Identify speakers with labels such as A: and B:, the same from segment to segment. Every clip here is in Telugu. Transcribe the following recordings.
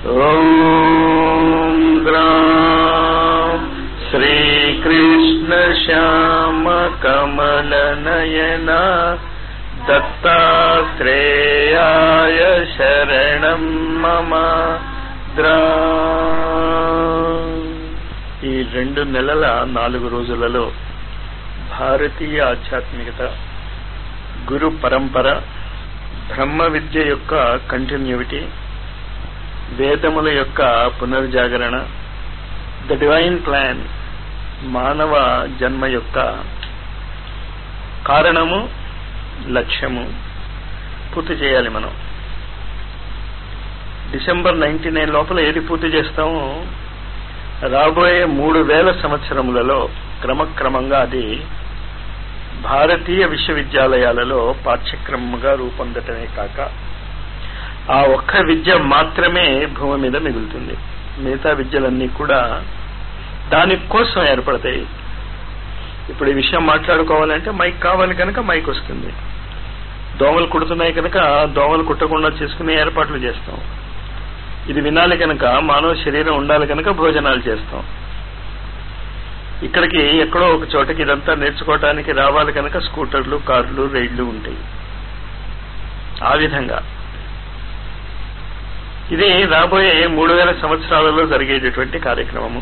A: ॐ ग्राम श्रीकृष्णश्यामकमलनयना दत्तात्रेयाय शरणं मम ద్రా ఈ రెండు నెలల నాలుగు రోజులలో భారతీయ ఆధ్యాత్మికత గురు పరంపర బ్రహ్మ విద్య యొక్క కంటిన్యూటీ వేదముల యొక్క పునర్జాగరణ ద డివైన్ ప్లాన్ మానవ జన్మ యొక్క కారణము లక్ష్యము పూర్తి చేయాలి మనం డిసెంబర్ నైన్టీ నైన్ లోపల ఏది పూర్తి చేస్తామో రాబోయే మూడు వేల సంవత్సరములలో క్రమక్రమంగా అది భారతీయ విశ్వవిద్యాలయాలలో పాఠ్యక్రమంగా రూపొందటమే కాక ఆ ఒక్క విద్య మాత్రమే భూమి మీద మిగులుతుంది మిగతా విద్యలన్నీ కూడా దానికోసం ఏర్పడతాయి ఇప్పుడు ఈ విషయం మాట్లాడుకోవాలంటే మైక్ కావాలి కనుక మైక్ వస్తుంది దోమలు కుడుతున్నాయి కనుక దోమలు కుట్టకుండా చేసుకునే ఏర్పాట్లు చేస్తాం ఇది వినాలి కనుక మానవ శరీరం ఉండాలి కనుక భోజనాలు చేస్తాం ఇక్కడికి ఎక్కడో ఒక చోటకి ఇదంతా నేర్చుకోవటానికి రావాలి కనుక స్కూటర్లు కార్లు రైళ్లు ఉంటాయి ఆ విధంగా ఇది రాబోయే మూడు వేల సంవత్సరాలలో జరిగేటటువంటి కార్యక్రమము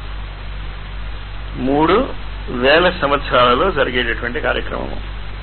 A: మూడు వేల సంవత్సరాలలో జరిగేటటువంటి కార్యక్రమము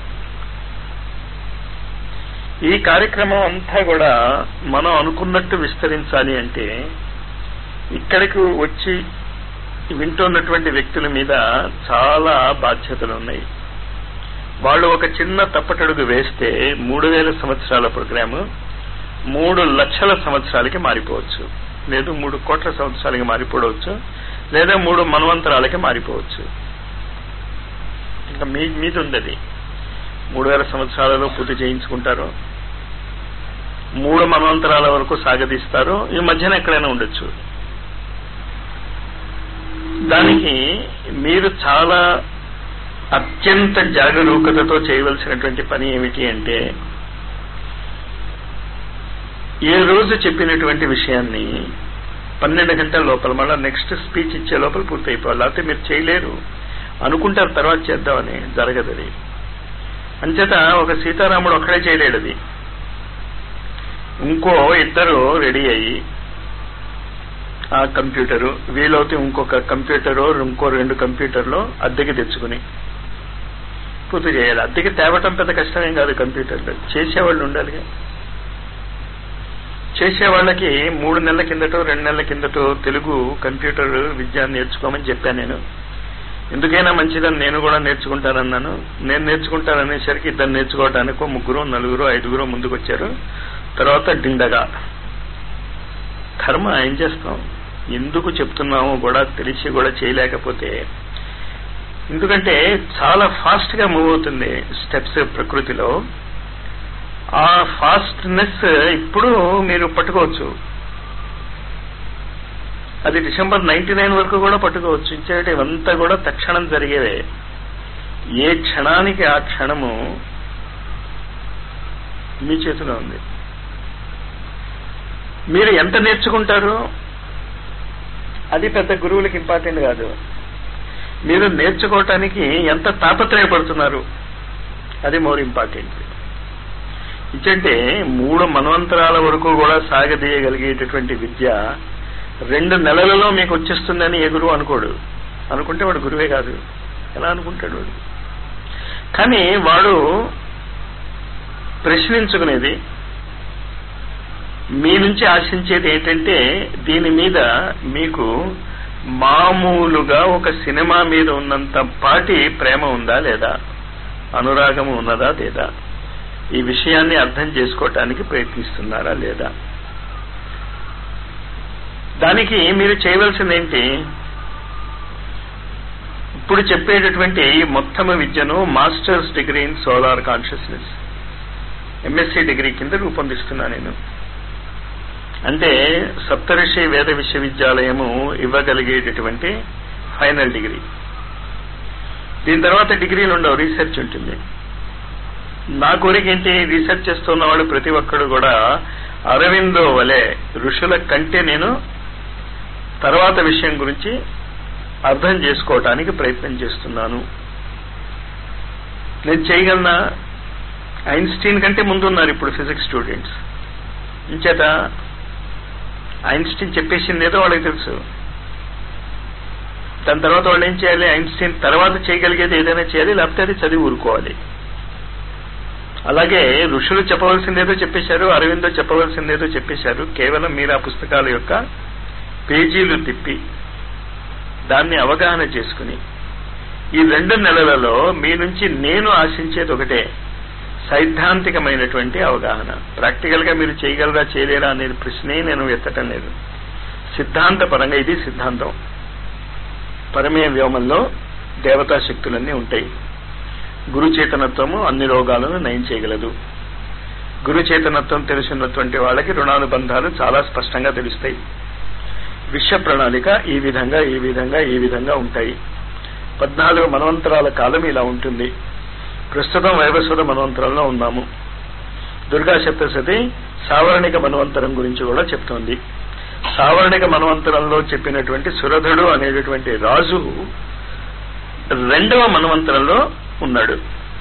A: ఈ కార్యక్రమం అంతా కూడా మనం అనుకున్నట్టు విస్తరించాలి అంటే ఇక్కడికి వచ్చి వింటున్నటువంటి వ్యక్తుల మీద చాలా బాధ్యతలు ఉన్నాయి వాళ్ళు ఒక చిన్న తప్పటడుగు వేస్తే మూడు వేల సంవత్సరాల ప్రోగ్రాము మూడు లక్షల సంవత్సరాలకి మారిపోవచ్చు లేదు మూడు కోట్ల సంవత్సరాలకి మారిపోవచ్చు లేదా మూడు మన్వంతరాలకి మారిపోవచ్చు ఇంకా మీ మీద ఉంది అది మూడు వేల సంవత్సరాలలో పూర్తి చేయించుకుంటారు మూడు మన్వంతరాల వరకు సాగదీస్తారు ఈ మధ్యన ఎక్కడైనా ఉండొచ్చు దానికి మీరు చాలా అత్యంత జాగరూకతతో చేయవలసినటువంటి పని ఏమిటి అంటే ఏ రోజు చెప్పినటువంటి విషయాన్ని పన్నెండు గంటల లోపల మళ్ళీ నెక్స్ట్ స్పీచ్ ఇచ్చే లోపల పూర్తి అయిపోవాలి లేకపోతే మీరు చేయలేరు అనుకుంటారు తర్వాత చేద్దామని జరగదది అంచేత ఒక సీతారాముడు ఒక్కడే చేయలేడు అది ఇంకో ఇద్దరు రెడీ అయ్యి ఆ కంప్యూటరు వీలవుతే ఇంకొక కంప్యూటరు ఇంకో రెండు కంప్యూటర్లు అద్దెకి తెచ్చుకుని పూర్తి చేయాలి అద్దెకి తేవటం పెద్ద కష్టమేం కాదు కంప్యూటర్లు చేసేవాళ్ళు ఉండాలిగా చేసే వాళ్ళకి మూడు నెలల కిందటో రెండు నెలల కిందటో తెలుగు కంప్యూటర్ విద్య నేర్చుకోమని చెప్పాను నేను ఎందుకైనా మంచిదని నేను కూడా నేర్చుకుంటానన్నాను నేను నేర్చుకుంటాననేసరికి ఇద్దరు నేర్చుకోవడానికి ముగ్గురు నలుగురు ఐదుగురు ముందుకు వచ్చారు తర్వాత డిండగా కర్మ ఏం చేస్తాం ఎందుకు చెప్తున్నామో కూడా తెలిసి కూడా చేయలేకపోతే ఎందుకంటే చాలా ఫాస్ట్ గా మూవ్ అవుతుంది స్టెప్స్ ప్రకృతిలో ఆ ఫాస్ట్నెస్ ఇప్పుడు మీరు పట్టుకోవచ్చు అది డిసెంబర్ నైన్టీ నైన్ వరకు కూడా పట్టుకోవచ్చు ఇంచేటి ఇవంతా కూడా తక్షణం జరిగేవే ఏ క్షణానికి ఆ క్షణము మీ చేతిలో ఉంది మీరు ఎంత నేర్చుకుంటారు అది పెద్ద గురువులకి ఇంపార్టెంట్ కాదు మీరు నేర్చుకోవటానికి ఎంత తాపత్రయపడుతున్నారు అది మోర్ ఇంపార్టెంట్ ఇచ్చంటే మూడు మనవంతరాల వరకు కూడా సాగదీయగలిగేటటువంటి విద్య రెండు నెలలలో మీకు వచ్చేస్తుందని ఏ గురువు అనుకోడు అనుకుంటే వాడు గురువే కాదు ఎలా అనుకుంటాడు వాడు కానీ వాడు ప్రశ్నించుకునేది మీ నుంచి ఆశించేది ఏంటంటే దీని మీద మీకు మామూలుగా ఒక సినిమా మీద ఉన్నంత పాటి ప్రేమ ఉందా లేదా అనురాగము ఉన్నదా లేదా ఈ విషయాన్ని అర్థం చేసుకోవటానికి ప్రయత్నిస్తున్నారా లేదా దానికి మీరు చేయవలసింది ఏంటి ఇప్పుడు చెప్పేటటువంటి మొత్తం విద్యను masters degree in solar consciousness MSc degree కింద రూపొందిస్తున్నా నేను అంటే సప్తఋషి వేద విశ్వవిద్యాలయము ఇవ్వగలిగేటటువంటి ఫైనల్ డిగ్రీ దీని తర్వాత డిగ్రీలు ఉండవు రీసెర్చ్ ఉంటుంది నా కోరిక ఏంటి రీసెర్చ్ చేస్తున్న వాళ్ళు ప్రతి ఒక్కడు కూడా అరవిందో వలె ఋషుల కంటే నేను తర్వాత విషయం గురించి అర్థం చేసుకోవటానికి ప్రయత్నం చేస్తున్నాను నేను చేయగలనా ఐన్స్టీన్ కంటే ముందున్నారు ఇప్పుడు ఫిజిక్స్ స్టూడెంట్స్ ఇంచేత ఐన్స్టీన్ చెప్పేసింది ఏదో వాళ్ళకి తెలుసు దాని తర్వాత వాళ్ళు ఏం చేయాలి ఐన్స్టీన్ తర్వాత చేయగలిగేది ఏదైనా చేయాలి లేకపోతే అది చదివి ఊరుకోవాలి అలాగే ఋషులు చెప్పవలసిందేదో చెప్పేశారు అరవిందో చెప్పవలసిందేదో చెప్పేశారు కేవలం మీరు ఆ పుస్తకాల యొక్క పేజీలు తిప్పి దాన్ని అవగాహన చేసుకుని ఈ రెండు నెలలలో మీ నుంచి నేను ఆశించేది ఒకటే సైద్ధాంతికమైనటువంటి అవగాహన ప్రాక్టికల్ గా మీరు చేయగలరా చేయలేరా అనేది ప్రశ్నే నేను ఎత్తటం లేదు సిద్ధాంత పరంగా ఇది సిద్ధాంతం పరమే వ్యోమంలో దేవతా శక్తులన్నీ ఉంటాయి గురు చేతనత్వము అన్ని రోగాలను నయం చేయగలదు గురు చేతనత్వం తెలుసున్నటువంటి వాళ్ళకి రుణానుబంధాలు చాలా స్పష్టంగా తెలుస్తాయి విశ్వ ప్రణాళిక ఈ విధంగా ఈ విధంగా ఈ విధంగా ఉంటాయి పద్నాలుగు మనవంతరాల కాలం ఇలా ఉంటుంది ప్రస్తుతం వైవస్వత మనవంతరంలో ఉన్నాము దుర్గా సప్తశతి సావరణిక మనవంతరం గురించి కూడా చెప్తోంది సావరణిక మనవంతరంలో చెప్పినటువంటి సురధుడు అనేటటువంటి రాజు రెండవ మనవంతరంలో ఉన్నాడు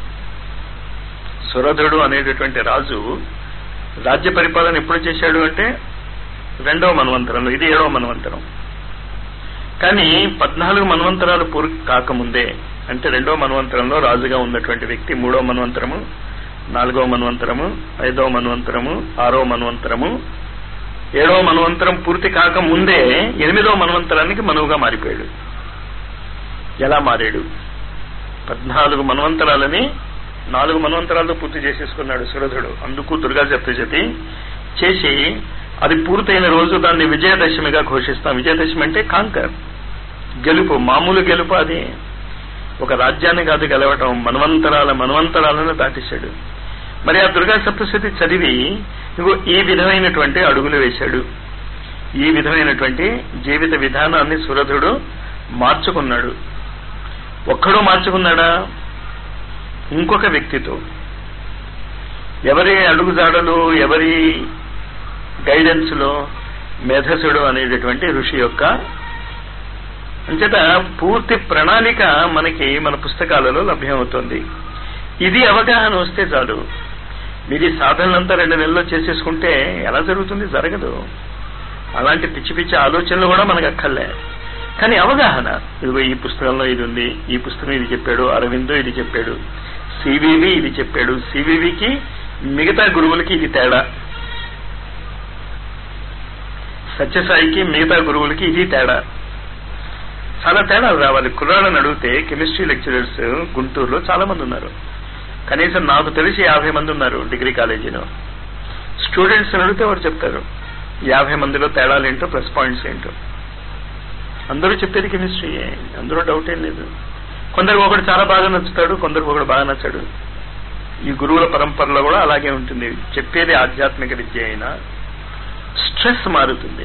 A: సురధుడు అనేటటువంటి రాజు రాజ్య పరిపాలన ఎప్పుడు చేశాడు అంటే రెండవ మనవంతరంలో ఇది ఏడవ మనవంతరం కానీ పద్నాలుగు మనవంతరాలు పూర్తి కాకముందే అంటే రెండవ మనవంతరంలో రాజుగా ఉన్నటువంటి వ్యక్తి మూడవ మనవంతరము నాలుగవ మనవంతరము ఐదవ మనవంతరము ఆరో మనవంతరము ఏడవ మనవంతరం పూర్తి కాకముందే ఎనిమిదవ మనవంతరానికి మనువుగా మారిపోయాడు ఎలా మారాడు పద్నాలుగు మనవంతరాలని నాలుగు మనవంతరాలతో పూర్తి చేసేసుకున్నాడు సురధుడు అందుకు దుర్గా సప్తశతి చేసి అది పూర్తయిన రోజు దాన్ని విజయదశమిగా ఘోషిస్తాం విజయదశమి అంటే కాంకర్ గెలుపు మామూలు గెలుపు అది ఒక రాజ్యాన్ని కాదు గెలవటం మనవంతరాల మనవంతరాలను దాటేశాడు మరి ఆ దుర్గా సప్తశతి చదివి ఇగో ఈ విధమైనటువంటి అడుగులు వేశాడు ఈ విధమైనటువంటి జీవిత విధానాన్ని సురధుడు మార్చుకున్నాడు ఒక్కడూ మార్చుకున్నాడా ఇంకొక వ్యక్తితో ఎవరి అడుగుజాడలు ఎవరి గైడెన్స్ లో మేధసుడు అనేటటువంటి ఋషి యొక్క అంచేత పూర్తి ప్రణాళిక మనకి మన పుస్తకాలలో లభ్యమవుతుంది ఇది అవగాహన వస్తే చాలు మీరు ఈ సాధనలంతా రెండు నెలల్లో చేసేసుకుంటే ఎలా జరుగుతుంది జరగదు అలాంటి పిచ్చి పిచ్చి ఆలోచనలు కూడా మనకు అక్కర్లే కానీ అవగాహన ఇదిగో ఈ పుస్తకంలో ఇది ఉంది ఈ పుస్తకం ఇది చెప్పాడు అరవిందో ఇది చెప్పాడు సివివి ఇది చెప్పాడు సివివికి మిగతా గురువులకి ఇది తేడా సత్యసాయికి మిగతా గురువులకి ఇది తేడా చాలా తేడాలు రావాలి కుర్రాళ్ళని అడిగితే కెమిస్ట్రీ లెక్చరర్స్ గుంటూరులో చాలా మంది ఉన్నారు కనీసం నాకు తెలిసి యాభై మంది ఉన్నారు డిగ్రీ కాలేజీలో స్టూడెంట్స్ అడిగితే వారు చెప్తారు యాభై మందిలో తేడాలు ఏంటో ప్లస్ పాయింట్స్ ఏంటో అందరూ చెప్పేది కెమిస్ట్రీ అందరూ డౌట్ ఏం లేదు కొందరికి ఒకడు చాలా బాగా నచ్చుతాడు కొందరికి ఒకడు బాగా నచ్చాడు ఈ గురువుల పరంపరలో కూడా అలాగే ఉంటుంది చెప్పేది ఆధ్యాత్మిక విద్య అయినా స్ట్రెస్ మారుతుంది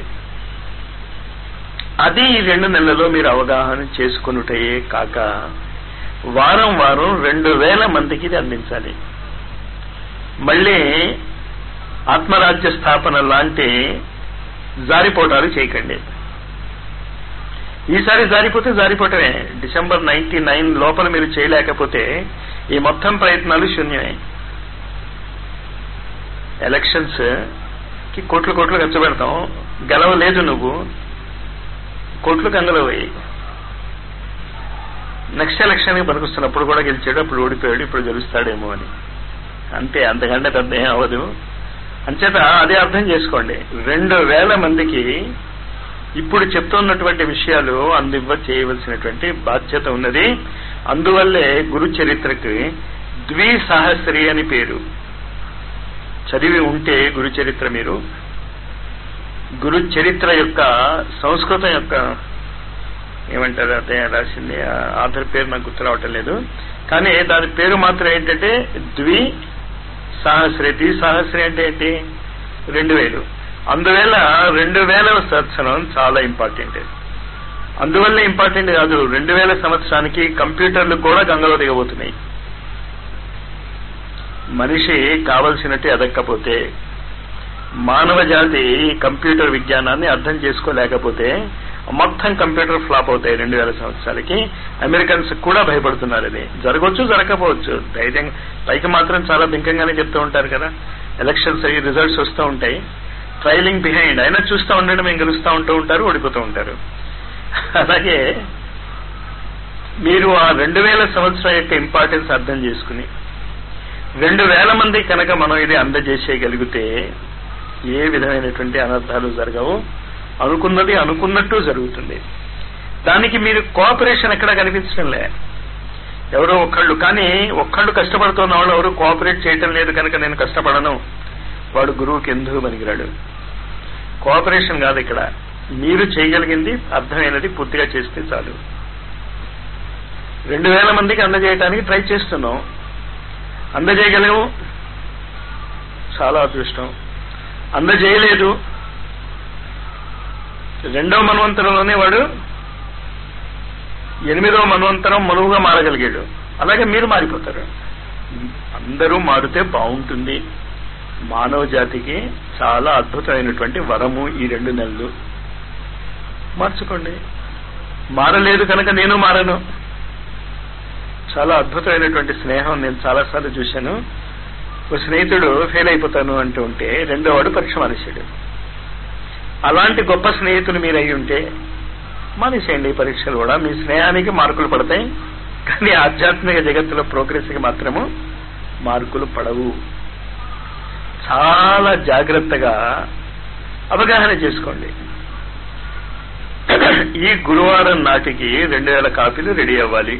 A: అది ఈ రెండు నెలల్లో మీరు అవగాహన చేసుకున్నటయే కాక వారం వారం రెండు వేల మందికి ఇది అందించాలి మళ్ళీ ఆత్మరాజ్య స్థాపన లాంటి జారిపోటాలు చేయకండి ఈసారి జారిపోతే జారిపోవటమే డిసెంబర్ నైన్టీ నైన్ లోపల మీరు చేయలేకపోతే ఈ మొత్తం ప్రయత్నాలు శూన్యమే ఎలక్షన్స్ కి కోట్లు కోట్లు ఖర్చు పెడతాం గెలవలేదు నువ్వు కోట్లు కంగలపోయి నెక్స్ట్ ఎలక్షన్ పనికొస్తున్నప్పుడు కూడా గెలిచాడు అప్పుడు ఓడిపోయాడు ఇప్పుడు గెలుస్తాడేమో అని అంతే అంతకంటే పెద్ద ఏం అవ్వదు అంచేత అదే అర్థం చేసుకోండి రెండు వేల మందికి ఇప్పుడు చెప్తున్నటువంటి విషయాలు అందివ్వ చేయవలసినటువంటి బాధ్యత ఉన్నది అందువల్లే గురు చరిత్రకి ద్విసహస్రి అని పేరు చదివి ఉంటే గురు చరిత్ర మీరు గురు చరిత్ర యొక్క సంస్కృతం యొక్క ఏమంటారు అదే రాసింది ఆధార్ పేరు నాకు గుర్తు రావటం లేదు కానీ దాని పేరు మాత్రం ఏంటంటే ద్వి సహస్రి ద్వి సహస్రి అంటే ఏంటి రెండు వేలు అందువల్ల రెండు వేల సంవత్సరం చాలా ఇంపార్టెంట్ అందువల్ల ఇంపార్టెంట్ కాదు రెండు వేల సంవత్సరానికి కంప్యూటర్లు కూడా గంగలో దిగబోతున్నాయి మనిషి కావలసినట్టు ఎదక్కపోతే మానవ జాతి కంప్యూటర్ విజ్ఞానాన్ని అర్థం చేసుకోలేకపోతే మొత్తం కంప్యూటర్ ఫ్లాప్ అవుతాయి రెండు వేల సంవత్సరాలకి అమెరికన్స్ కూడా భయపడుతున్నారు అది జరగవచ్చు జరగకపోవచ్చు ధైర్యంగా పైకి మాత్రం చాలా బింకంగానే చెప్తూ ఉంటారు కదా ఎలక్షన్స్ అయ్యి రిజల్ట్స్ వస్తూ ఉంటాయి ట్రైలింగ్ బిహైండ్ అయినా చూస్తూ ఉండడం మేము గెలుస్తూ ఉంటూ ఉంటారు ఓడిపోతూ ఉంటారు అలాగే మీరు ఆ రెండు వేల సంవత్సరం యొక్క ఇంపార్టెన్స్ అర్థం చేసుకుని రెండు వేల మంది కనుక మనం ఇది అందజేసేయగలిగితే ఏ విధమైనటువంటి అనర్థాలు జరగవు అనుకున్నది అనుకున్నట్టు జరుగుతుంది దానికి మీరు కోఆపరేషన్ ఎక్కడ కనిపించడం లే ఎవరో ఒక్కళ్ళు కానీ ఒక్కళ్ళు కష్టపడుతున్న వాళ్ళు ఎవరు కోఆపరేట్ చేయటం లేదు కనుక నేను కష్టపడను వాడు గురువుకి ఎందుకు పనికిరాడు కోఆపరేషన్ కాదు ఇక్కడ మీరు చేయగలిగింది అర్థమైనది పూర్తిగా చేస్తే చాలు రెండు వేల మందికి అందజేయడానికి ట్రై చేస్తున్నాం అందజేయగలము చాలా అదృష్టం అందజేయలేదు రెండవ మన్వంతరంలోనే వాడు ఎనిమిదవ మన్వంతరం మనువుగా మారగలిగాడు అలాగే మీరు మారిపోతారు అందరూ మారితే బాగుంటుంది మానవ జాతికి చాలా అద్భుతమైనటువంటి వరము ఈ రెండు నెలలు మార్చుకోండి మారలేదు కనుక నేను మారను చాలా అద్భుతమైనటువంటి స్నేహం నేను చాలాసార్లు చూశాను ఒక స్నేహితుడు ఫెయిల్ అయిపోతాను అంటూ ఉంటే రెండో వాడు పరీక్ష మానేశాడు అలాంటి గొప్ప స్నేహితులు మీరు అయి ఉంటే మానేసేయండి ఈ పరీక్షలు కూడా మీ స్నేహానికి మార్కులు పడతాయి కానీ ఆధ్యాత్మిక జగత్తులో ప్రోగ్రెస్కి మాత్రము మార్కులు పడవు చాలా జాగ్రత్తగా అవగాహన చేసుకోండి ఈ గురువారం నాటికి రెండు వేల కాపీలు రెడీ అవ్వాలి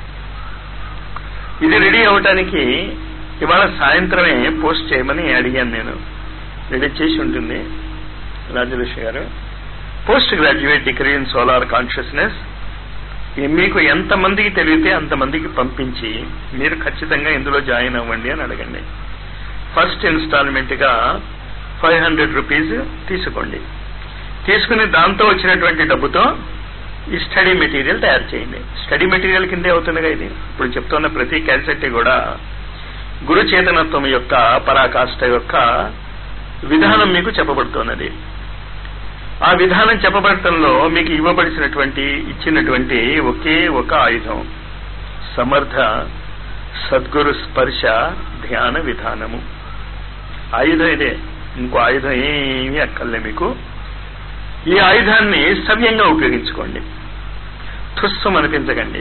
A: ఇది రెడీ అవ్వటానికి ఇవాళ సాయంత్రమే పోస్ట్ చేయమని అడిగాను నేను రెడీ చేసి ఉంటుంది రాజలక్ష్మి గారు post graduate degree in solar consciousness మీకు ఎంతమందికి తెలివితే అంతమందికి పంపించి మీరు ఖచ్చితంగా ఇందులో జాయిన్ అవ్వండి అని అడగండి ఫస్ట్ ఇన్స్టాల్మెంట్ గా ఫైవ్ హండ్రెడ్ రూపీస్ తీసుకోండి తీసుకుని దాంతో వచ్చినటువంటి డబ్బుతో ఈ స్టడీ మెటీరియల్ తయారు చేయండి స్టడీ మెటీరియల్ కిందే అవుతుందిగా ఇది ఇప్పుడు చెప్తున్న ప్రతి క్యాల్సెట్ కూడా గురు చేతనత్వం యొక్క పరాకాష్ట యొక్క విధానం మీకు చెప్పబడుతున్నది ఆ విధానం చెప్పబడటంలో మీకు ఇవ్వబడినటువంటి ఇచ్చినటువంటి ఒకే ఒక ఆయుధం సమర్థ సద్గురు స్పర్శ ధ్యాన విధానము ఆయుధం ఇదే ఇంకో ఆయుధం ఏమీ అక్కర్లే మీకు ఈ ఆయుధాన్ని సవ్యంగా ఉపయోగించుకోండి తుస్సం అనిపించకండి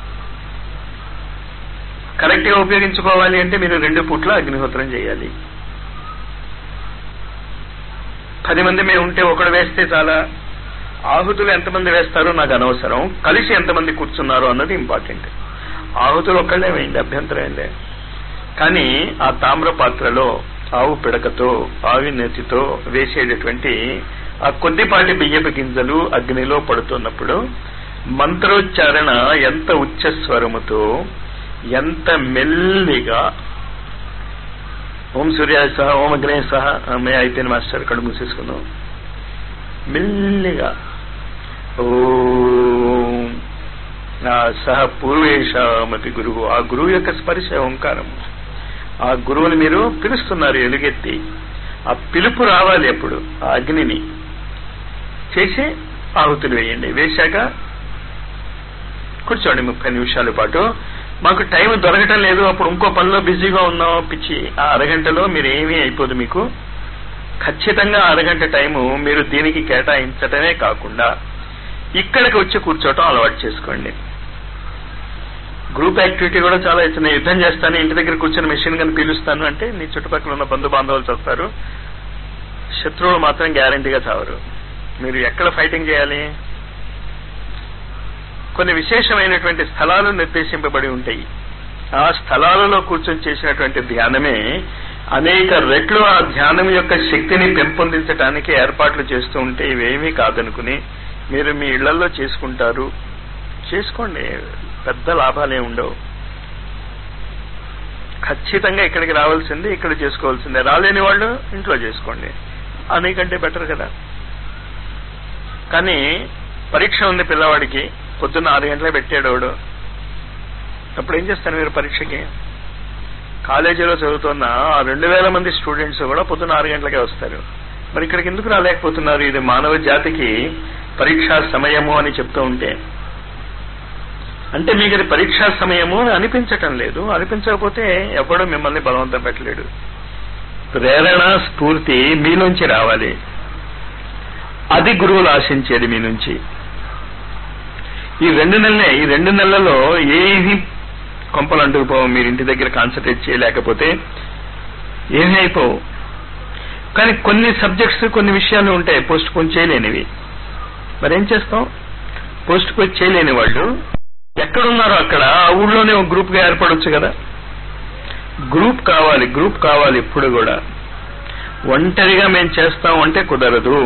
A: కరెక్ట్ గా ఉపయోగించుకోవాలి అంటే మీరు రెండు పూట్ల అగ్నిహోత్రం చేయాలి పది మంది మేము ఉంటే ఒకడు వేస్తే చాలా ఆహుతులు ఎంతమంది వేస్తారో నాకు అనవసరం కలిసి ఎంతమంది కూర్చున్నారో అన్నది ఇంపార్టెంట్ ఆహుతులు ఒక్కళ్ళే వేయండి అభ్యంతరం ఏం లేదు కానీ ఆ తామ్ర పాత్రలో ఆవు పిడకతో ఆవి నెతితో వేసేటటువంటి ఆ కొద్దిపాటి బియ్యపు గింజలు అగ్నిలో పడుతున్నప్పుడు మంత్రోచ్చారణ ఎంత ఉచ్చ స్వరముతో ఎంత మెల్లిగా ఓం సూర్యాయ సహ ఓం అగ్నేయ సహ మే అయిపోయిన మాస్టర్ కళ్ళు మూసేసుకుందాం మెల్లిగా ఓం సహ పూర్వేషమతి గురువు ఆ గురువు యొక్క స్పర్శ ఓంకారం ఆ గురువుని మీరు పిలుస్తున్నారు ఎలుగెత్తి ఆ పిలుపు రావాలి ఎప్పుడు ఆ అగ్నిని చేసి ఆహుతులు వేయండి వేశాక కూర్చోండి ముప్పై నిమిషాల పాటు మాకు టైం దొరకటం లేదు అప్పుడు ఇంకో పనిలో బిజీగా ఉన్నాం పిచ్చి ఆ అరగంటలో మీరు ఏమీ అయిపోదు మీకు ఖచ్చితంగా అరగంట టైము మీరు దీనికి కేటాయించటమే కాకుండా ఇక్కడికి వచ్చి కూర్చోవటం అలవాటు చేసుకోండి గ్రూప్ యాక్టివిటీ కూడా చాలా ఇచ్చిన యుద్ధం చేస్తాను ఇంటి దగ్గర కూర్చొని మెషిన్ గన్ పీలుస్తాను అంటే నీ చుట్టుపక్కల ఉన్న బంధు బాంధవులు చస్తారు శత్రువులు మాత్రం గ్యారంటీగా చావరు మీరు ఎక్కడ ఫైటింగ్ చేయాలి కొన్ని విశేషమైనటువంటి స్థలాలు నిర్దేశింపబడి ఉంటాయి ఆ స్థలాలలో కూర్చొని చేసినటువంటి ధ్యానమే అనేక రెట్లు ఆ ధ్యానం యొక్క శక్తిని పెంపొందించడానికి ఏర్పాట్లు చేస్తూ ఉంటే ఇవేమీ కాదనుకుని మీరు మీ ఇళ్లలో చేసుకుంటారు చేసుకోండి పెద్ద లాభాలే ఉండవు ఖచ్చితంగా ఇక్కడికి రావాల్సింది ఇక్కడ చేసుకోవాల్సిందే రాలేని వాళ్ళు ఇంట్లో చేసుకోండి అనేకంటే బెటర్ కదా కానీ పరీక్ష ఉంది పిల్లవాడికి పొద్దున్న ఆరు గంటలకు పెట్టాడు వాడు అప్పుడు ఏం చేస్తారు మీరు పరీక్షకి కాలేజీలో చదువుతున్న ఆ రెండు వేల మంది స్టూడెంట్స్ కూడా పొద్దున్న ఆరు గంటలకే వస్తారు మరి ఇక్కడికి ఎందుకు రాలేకపోతున్నారు ఇది మానవ జాతికి పరీక్షా సమయము అని చెప్తూ ఉంటే అంటే మీకు అది పరీక్షా సమయము అని అనిపించటం లేదు అనిపించకపోతే ఎవడో మిమ్మల్ని బలవంతం పెట్టలేడు ప్రేరణ స్ఫూర్తి మీలోంచి రావాలి అది గురువులు ఆశించేది మీ నుంచి ఈ రెండు నెలలే ఈ రెండు నెలలలో ఏమి కొంపలు అంటుకుపోవు మీరు ఇంటి దగ్గర కాన్సన్ట్రేట్ చేయలేకపోతే ఏమీ అయిపోవు కానీ కొన్ని సబ్జెక్ట్స్ కొన్ని విషయాలు ఉంటాయి పోస్ట్ పోన్ చేయలేనివి మరేం చేస్తాం పోస్ట్ పోన్ చేయలేని వాళ్ళు ఎక్కడున్నారో అక్కడ ఆ ఊళ్ళోనే ఒక గ్రూప్ గా ఏర్పడొచ్చు కదా గ్రూప్ కావాలి గ్రూప్ కావాలి ఇప్పుడు కూడా ఒంటరిగా మేము చేస్తాం అంటే కుదరదు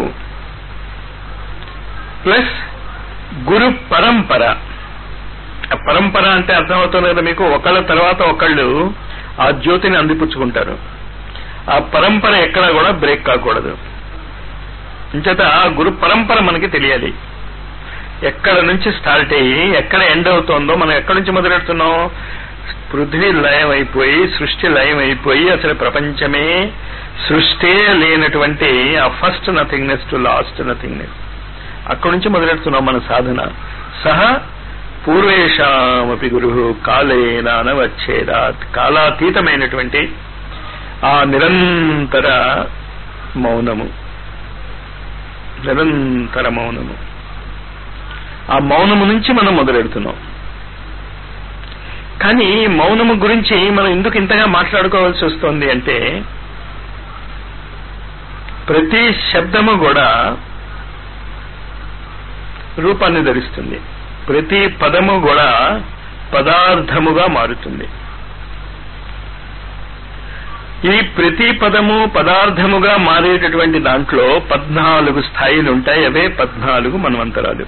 A: ప్లస్ గురు పరంపర ఆ పరంపర అంటే అర్థమవుతుంది కదా మీకు ఒకళ్ళ తర్వాత ఒకళ్ళు ఆ జ్యోతిని అందిపుచ్చుకుంటారు ఆ పరంపర ఎక్కడా కూడా బ్రేక్ కాకూడదు ఇంచేత ఆ గురు పరంపర మనకి తెలియాలి ఎక్కడ నుంచి స్టార్ట్ అయ్యి ఎక్కడ ఎండ్ అవుతోందో మనం ఎక్కడి నుంచి మొదలెడుతున్నాం పృథ్వీ లయం అయిపోయి సృష్టి లయం అయిపోయి అసలు ప్రపంచమే సృష్టే లేనటువంటి ఆ first nothingness to last nothingness అక్కడి నుంచి మొదలెడుతున్నాం మన సాధన సహ పూర్వేషామపి గురు కాలేన అనవచ్చేదాత్ కాలాతీతమైనటువంటి ఆ నిరంతర మౌనము నిరంతర మౌనము ఆ మౌనము నుంచి మనం మొదలెడుతున్నాం కానీ మౌనము గురించి మనం ఎందుకు ఇంతగా మాట్లాడుకోవాల్సి వస్తుంది అంటే ప్రతి శబ్దము కూడా రూపాన్ని ధరిస్తుంది ప్రతి పదము కూడా పదార్థముగా మారుతుంది ఈ ప్రతి పదము పదార్థముగా మారేటటువంటి దాంట్లో పద్నాలుగు స్థాయిలు ఉంటాయి అవే పద్నాలుగు మన్వంతరాలు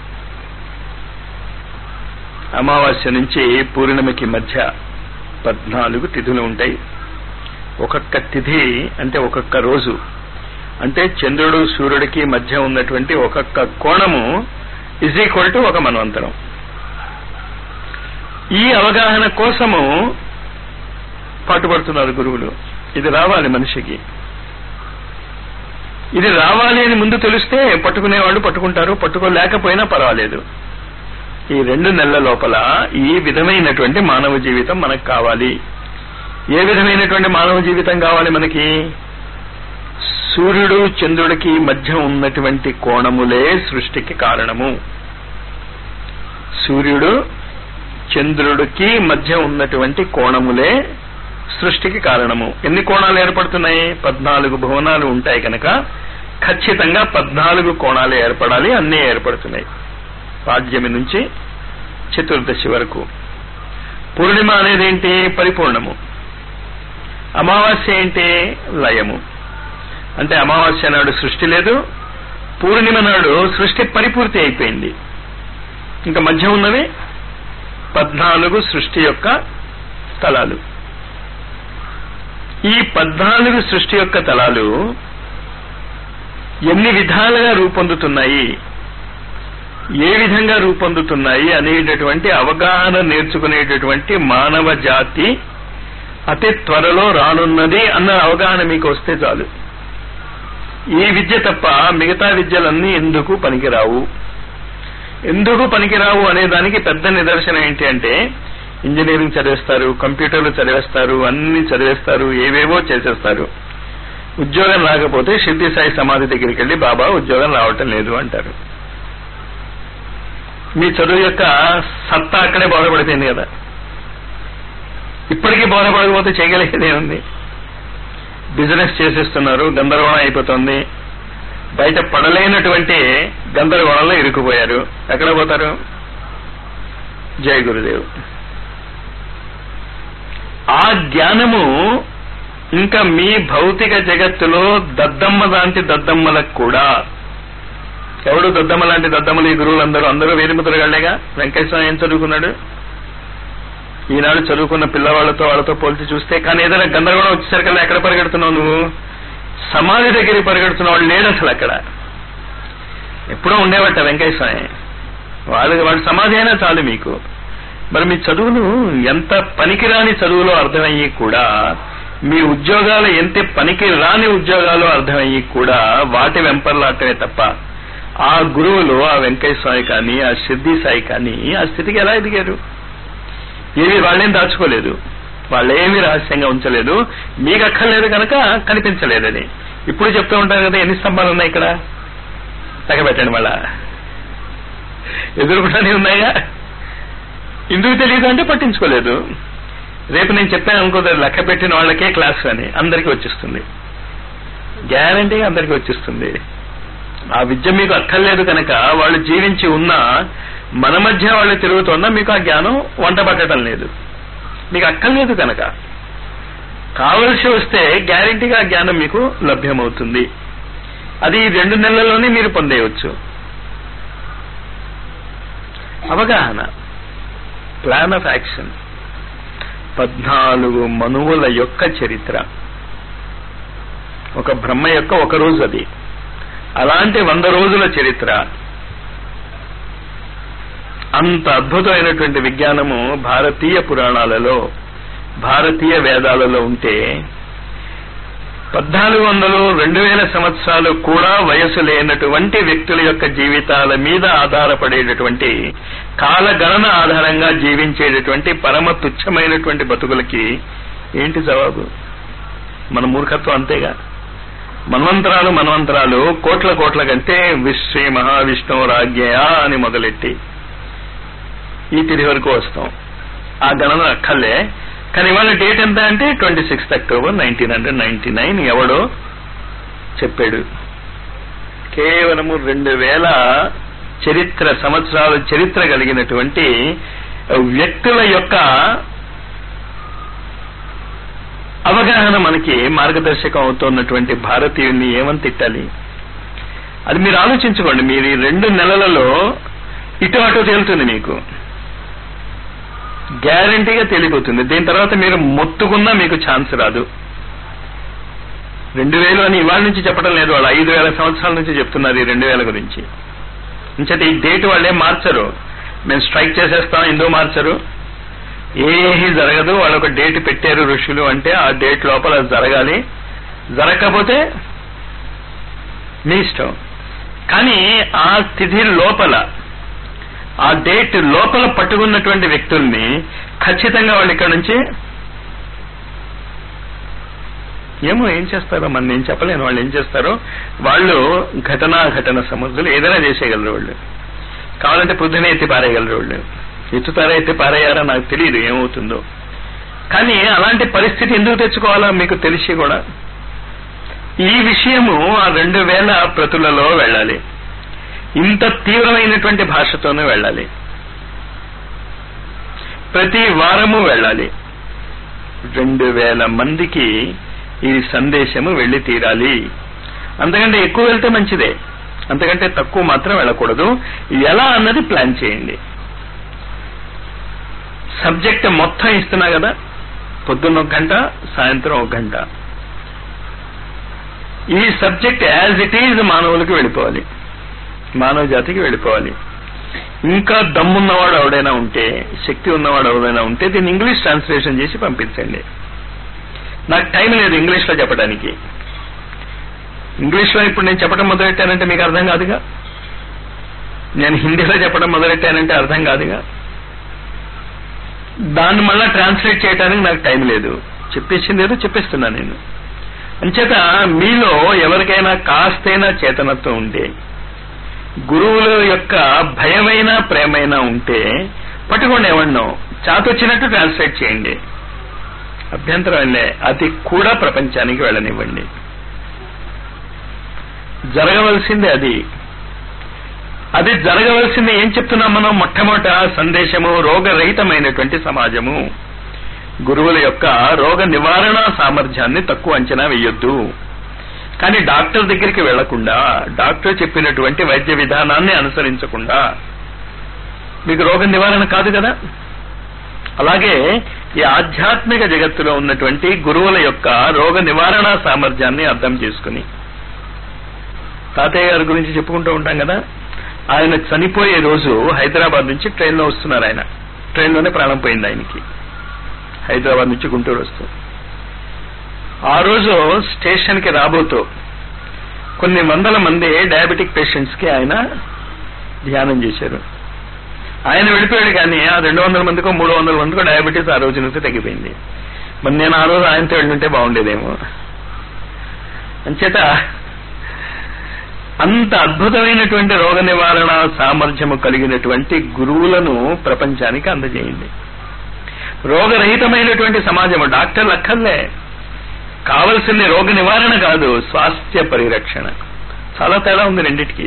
A: అమావాస్య నుంచి పూర్ణిమకి మధ్య పద్నాలుగు తిథులు ఉంటాయి ఒక్కొక్క తిథి అంటే ఒక్కొక్క రోజు అంటే చంద్రుడు సూర్యుడికి మధ్య ఉన్నటువంటి ఒక్కొక్క కోణము ఇజ్ ఈక్వల్ టు ఒక మన్వంతరం ఈ అవగాహన కోసము పాటుపడుతున్నారు గురువులు ఇది రావాలి మనిషికి ఇది రావాలి అని ముందు తెలిస్తే పట్టుకునేవాళ్ళు పట్టుకుంటారు పట్టుకోలేకపోయినా పర్వాలేదు ఈ రెండు నెలల లోపల ఈ విధమైనటువంటి మానవ జీవితం మనకు కావాలి ఏ విధమైనటువంటి మానవ జీవితం కావాలి మనకి సూర్యుడు చంద్రుడికి మధ్య ఉన్నటువంటి కోణములే సృష్టికి కారణము సూర్యుడు చంద్రుడికి మధ్య ఉన్నటువంటి కోణములే సృష్టికి కారణము ఎన్ని కోణాలు ఏర్పడుతున్నాయి పద్నాలుగు భువనాలు ఉంటాయి కనుక ఖచ్చితంగా పద్నాలుగు కోణాలు ఏర్పడాలి అన్నీ ఏర్పడుతున్నాయి పాడ్యమి నుంచి చతుర్దశి వరకు పూర్ణిమ అనేది ఏంటి పరిపూర్ణము అమావాస్య ఏంటి లయము అంటే అమావాస్య నాడు సృష్టి లేదు పూర్ణిమ నాడు సృష్టి పరిపూర్తి అయిపోయింది ఇంకా మధ్య ఉన్నవి పద్నాలుగు సృష్టి యొక్క తలాలు ఈ పద్నాలుగు సృష్టి యొక్క తలాలు ఎన్ని విధాలుగా రూపొందుతున్నాయి ఏ విధంగా రూపొందుతున్నాయి అనేటటువంటి అవగాహన నేర్చుకునేటటువంటి మానవ జాతి అతి త్వరలో రానున్నది అన్న అవగాహన మీకు వస్తే చాలు ఈ విద్య తప్ప మిగతా విద్యలన్నీ ఎందుకు పనికిరావు ఎందుకు పనికిరావు అనే దానికి పెద్ద నిదర్శనం ఏంటి అంటే ఇంజనీరింగ్ చదివేస్తారు కంప్యూటర్లు చదివేస్తారు అన్ని చదివేస్తారు ఏవేవో చేసేస్తారు ఉద్యోగం రాకపోతే సిద్ధి సాయి సమాధి దగ్గరికి వెళ్ళి బాబా ఉద్యోగం రావటం లేదు అంటారు మీ చదువు యొక్క సత్తా అక్కడే బోధపడిపోయింది కదా ఇప్పటికీ బోధపడకపోతే చేయగలిగేదే ఉంది బిజినెస్ చేసేస్తున్నారు గందరగోళం అయిపోతుంది బయట పడలేనటువంటి గందరగోళంలో ఇరుక్కుపోయారు ఎక్కడ పోతారు జయ గురుదేవ్ ఆ జ్ఞానము ఇంకా మీ భౌతిక జగత్తులో దద్దమ్మ లాంటి దద్దమ్మలకు కూడా ఎవడు దద్దమ్మ లాంటి దద్దమ్మలు ఈ గురువులు అందరూ అందరూ వేదిముద్రగాళ్లేగా వెంకటేశ్వర ఏం చదువుకున్నాడు ఈనాడు చదువుకున్న పిల్లవాళ్లతో వాళ్ళతో పోల్చి చూస్తే కానీ ఏదైనా గందరగోళం వచ్చేసరికల్లా ఎక్కడ పరిగెడుతున్నావు నువ్వు సమాధి దగ్గరికి పరిగెడుతున్న వాళ్ళు లేడు అసలు అక్కడ ఎప్పుడో ఉండేవట వెంకటేశ్వర వాళ్ళకి వాడి సమాధి అయినా చాలు మీకు మరి మీ చదువులు ఎంత పనికిరాని చదువులో అర్థమయ్యి కూడా మీ ఉద్యోగాలు ఎంత పనికి రాని ఉద్యోగాలు అర్థమయ్యి కూడా వాటి వెంపర్లాటమే తప్ప ఆ గురువులు ఆ వెంకయ్య స్వామి కానీ ఆ సిద్ధి సాయి కానీ ఆ స్థితికి ఎలా ఎదిగారు ఏవి వాళ్ళేం దాచుకోలేదు వాళ్ళేమీ రహస్యంగా ఉంచలేదు మీకు అక్కర్లేదు కనుక కనిపించలేదని ఇప్పుడు చెప్తూ ఉంటారు కదా ఎన్ని స్తంభాలు ఉన్నాయి ఇక్కడ తగబెట్టండి మళ్ళా ఎదురుకుండానే ఉన్నాయా ఎందుకు తెలియదు అంటే పట్టించుకోలేదు రేపు నేను చెప్పాను అనుకో లెక్క పెట్టిన వాళ్ళకే క్లాస్ అని అందరికీ వచ్చేస్తుంది గ్యారంటీగా అందరికీ వచ్చేస్తుంది ఆ విద్య మీకు అక్కర్లేదు కనుక వాళ్ళు జీవించి ఉన్నా మన మధ్య వాళ్ళు తిరుగుతున్నా మీకు ఆ జ్ఞానం వంట పట్టడం లేదు మీకు అక్కర్లేదు కనుక కావలసి వస్తే గ్యారంటీగా ఆ జ్ఞానం మీకు లభ్యమవుతుంది అది ఈ రెండు నెలల్లోనే మీరు పొందేయవచ్చు అవగాహన ప్లాన్ ఆఫ్ యాక్షన్ పద్నాలుగు మనువుల యొక్క చరిత్ర ఒక బ్రహ్మ యొక్క ఒక రోజు అది అలాంటి వంద రోజుల చరిత్ర అంత అద్భుతమైనటువంటి విజ్ఞానము భారతీయ పురాణాలలో భారతీయ వేదాలలో ఉంటే పద్నాలుగు వందలు రెండు వేల సంవత్సరాలు కూడా వయసు లేనటువంటి వ్యక్తుల యొక్క జీవితాల మీద ఆధారపడేటటువంటి కాలగణన ఆధారంగా జీవించేటటువంటి పరమ తుచ్చమైనటువంటి బతుకులకి ఏంటి జవాబు మన మూర్ఖత్వం అంతేగా మన్వంతరాలు మన్వంతరాలు కోట్ల కోట్ల కంటే విశ్రీ మహావిష్ణు రాజ్ఞయా అని మొదలెట్టి ఈ తిరిగి వరకు వస్తాం ఆ గణన అక్కర్లే కానీ ఇవాళ డేట్ ఎంత అంటే twenty sixth October nineteen hundred ninety nine ఎవడో చెప్పాడు కేవలము రెండు వేల చరిత్ర సంవత్సరాల చరిత్ర కలిగినటువంటి వ్యక్తుల యొక్క అవగాహన మనకి మార్గదర్శకం అవుతున్నటువంటి భారతీయుల్ని ఏమని తిట్టాలి అది మీరు ఆలోచించుకోండి మీరు ఈ రెండు నెలలలో ఇటు అటు తేలుతుంది మీకు గ్యారంటీగా తేలిపోతుంది దీని తర్వాత మీరు మొత్తుకున్నా మీకు ఛాన్స్ రాదు రెండు వేలు అని ఇవాళ నుంచి చెప్పడం లేదు వాళ్ళు ఐదు వేల సంవత్సరాల నుంచి చెప్తున్నారు ఈ రెండు వేల గురించి ఇంచేత ఈ డేట్ వాళ్ళే మార్చరు మేము స్ట్రైక్ చేసేస్తాం ఎందుకు మార్చరు ఏమీ జరగదు వాళ్ళు ఒక డేట్ పెట్టారు ఋషులు అంటే ఆ డేట్ లోపల జరగాలి జరగకపోతే మీ ఇష్టం కానీ ఆ తిథి లోపల ఆ డేట్ లోపల పట్టుకున్నటువంటి వ్యక్తుల్ని ఖచ్చితంగా వాళ్ళు ఇక్కడ నుంచి ఏమో ఏం చేస్తారో మన నేను చెప్పలేను వాళ్ళు ఏం చేస్తారో వాళ్ళు ఘటనా ఘటన సముద్రులు ఏదైనా చేసేయగలరు వాళ్ళు కావాలంటే పొద్దునే ఎత్తి పారేయగలరు వాళ్ళు ఎత్తుతారా ఎత్తి పారేయారా నాకు తెలియదు ఏమవుతుందో కానీ అలాంటి పరిస్థితి ఎందుకు తెచ్చుకోవాలో మీకు తెలిసి కూడా ఈ విషయము ఆ రెండు వేల ప్రతులలో వెళ్ళాలి ఇంత తీవ్రమైనటువంటి భాషతోనూ వెళ్ళాలి ప్రతి వారము వెళ్ళాలి రెండు వేల మందికి ఈ సందేశము వెళ్లి తీరాలి అంతకంటే ఎక్కువ వెళ్తే మంచిదే అంతకంటే తక్కువ మాత్రం వెళ్ళకూడదు ఎలా అన్నది ప్లాన్ చేయండి సబ్జెక్ట్ మొత్తం ఇస్తున్నా కదా పొద్దున్న ఒక గంట సాయంత్రం ఒక గంట ఈ సబ్జెక్ట్ యాజ్ ఇట్ ఈజ్ మానవులకు వెళ్ళిపోవాలి మానవ జాతికి వెళ్ళిపోవాలి ఇంకా దమ్మున్నవాడు ఎవడైనా ఉంటే శక్తి ఉన్నవాడు ఎవడైనా ఉంటే దీన్ని ఇంగ్లీష్ ట్రాన్స్లేషన్ చేసి పంపించండి నాకు టైం లేదు ఇంగ్లీష్ లో చెప్పడానికి ఇంగ్లీష్ లో ఇప్పుడు నేను చెప్పడం మొదలెట్టానంటే మీకు అర్థం కాదుగా నేను హిందీలో చెప్పడం మొదలెట్టానంటే అర్థం కాదుగా దాన్ని మళ్ళా ట్రాన్స్లేట్ చేయడానికి నాకు టైం లేదు చెప్పేసింది ఏదో చెప్పేస్తున్నా నేను అంచేత మీలో ఎవరికైనా కాస్తైనా చేతనత్వం ఉంటే గురువుల యొక్క భయమైన ప్రేమైనా ఉంటే పట్టుకోండి ఎవరినో చాతొచ్చినట్టు ట్రాన్స్లేట్ చేయండి అభ్యంతరం వెళ్ళే అది కూడా ప్రపంచానికి వెళ్ళనివ్వండి జరగవలసింది అది అది జరగవలసింది ఏం చెప్తున్నాం మనం మొట్టమొదట సందేశము రోగరహితమైనటువంటి సమాజము గురువుల యొక్క రోగ నివారణ సామర్థ్యాన్ని తక్కువ అంచనా వేయొద్దు కానీ డాక్టర్ దగ్గరికి వెళ్లకుండా డాక్టర్ చెప్పినటువంటి వైద్య విధానాన్ని అనుసరించకుండా మీకు రోగ నివారణ కాదు కదా అలాగే ఈ ఆధ్యాత్మిక జగత్తులో ఉన్నటువంటి గురువుల యొక్క రోగ నివారణ సామర్థ్యాన్ని అర్థం చేసుకుని తాతయ్య గారి గురించి చెప్పుకుంటూ ఉంటాం కదా ఆయన చనిపోయే రోజు హైదరాబాద్ నుంచి ట్రైన్లో వస్తున్నారు ఆయన ట్రైన్లోనే ప్రాణం పోయింది ఆయనకి హైదరాబాద్ నుంచి గుంటూరు వస్తూ ఆ రోజు స్టేషన్ కి రాబోతూ కొన్ని వందల మంది డయాబెటిక్ పేషెంట్స్ కి ఆయన ధ్యానం చేశారు ఆయన వెళ్ళిపోయాడు కానీ ఆ రెండు వందల మందికో మూడు వందల మందికో డయాబెటీస్ ఆ రోజు నుంచి తగ్గిపోయింది మరి నేను ఆ రోజు ఆయనతో వెళ్ళుంటే బాగుండేదేమో అంచేత అంత అద్భుతమైనటువంటి రోగ నివారణ సామర్థ్యము కలిగినటువంటి గురువులను ప్రపంచానికి అందజేయండి రోగరహితమైనటువంటి సమాజము డాక్టర్లు అక్కర్లే కావలసింది రోగ నివారణ కాదు స్వాస్థ్య పరిరక్షణ చాలా తేడా ఉంది రెండిటికి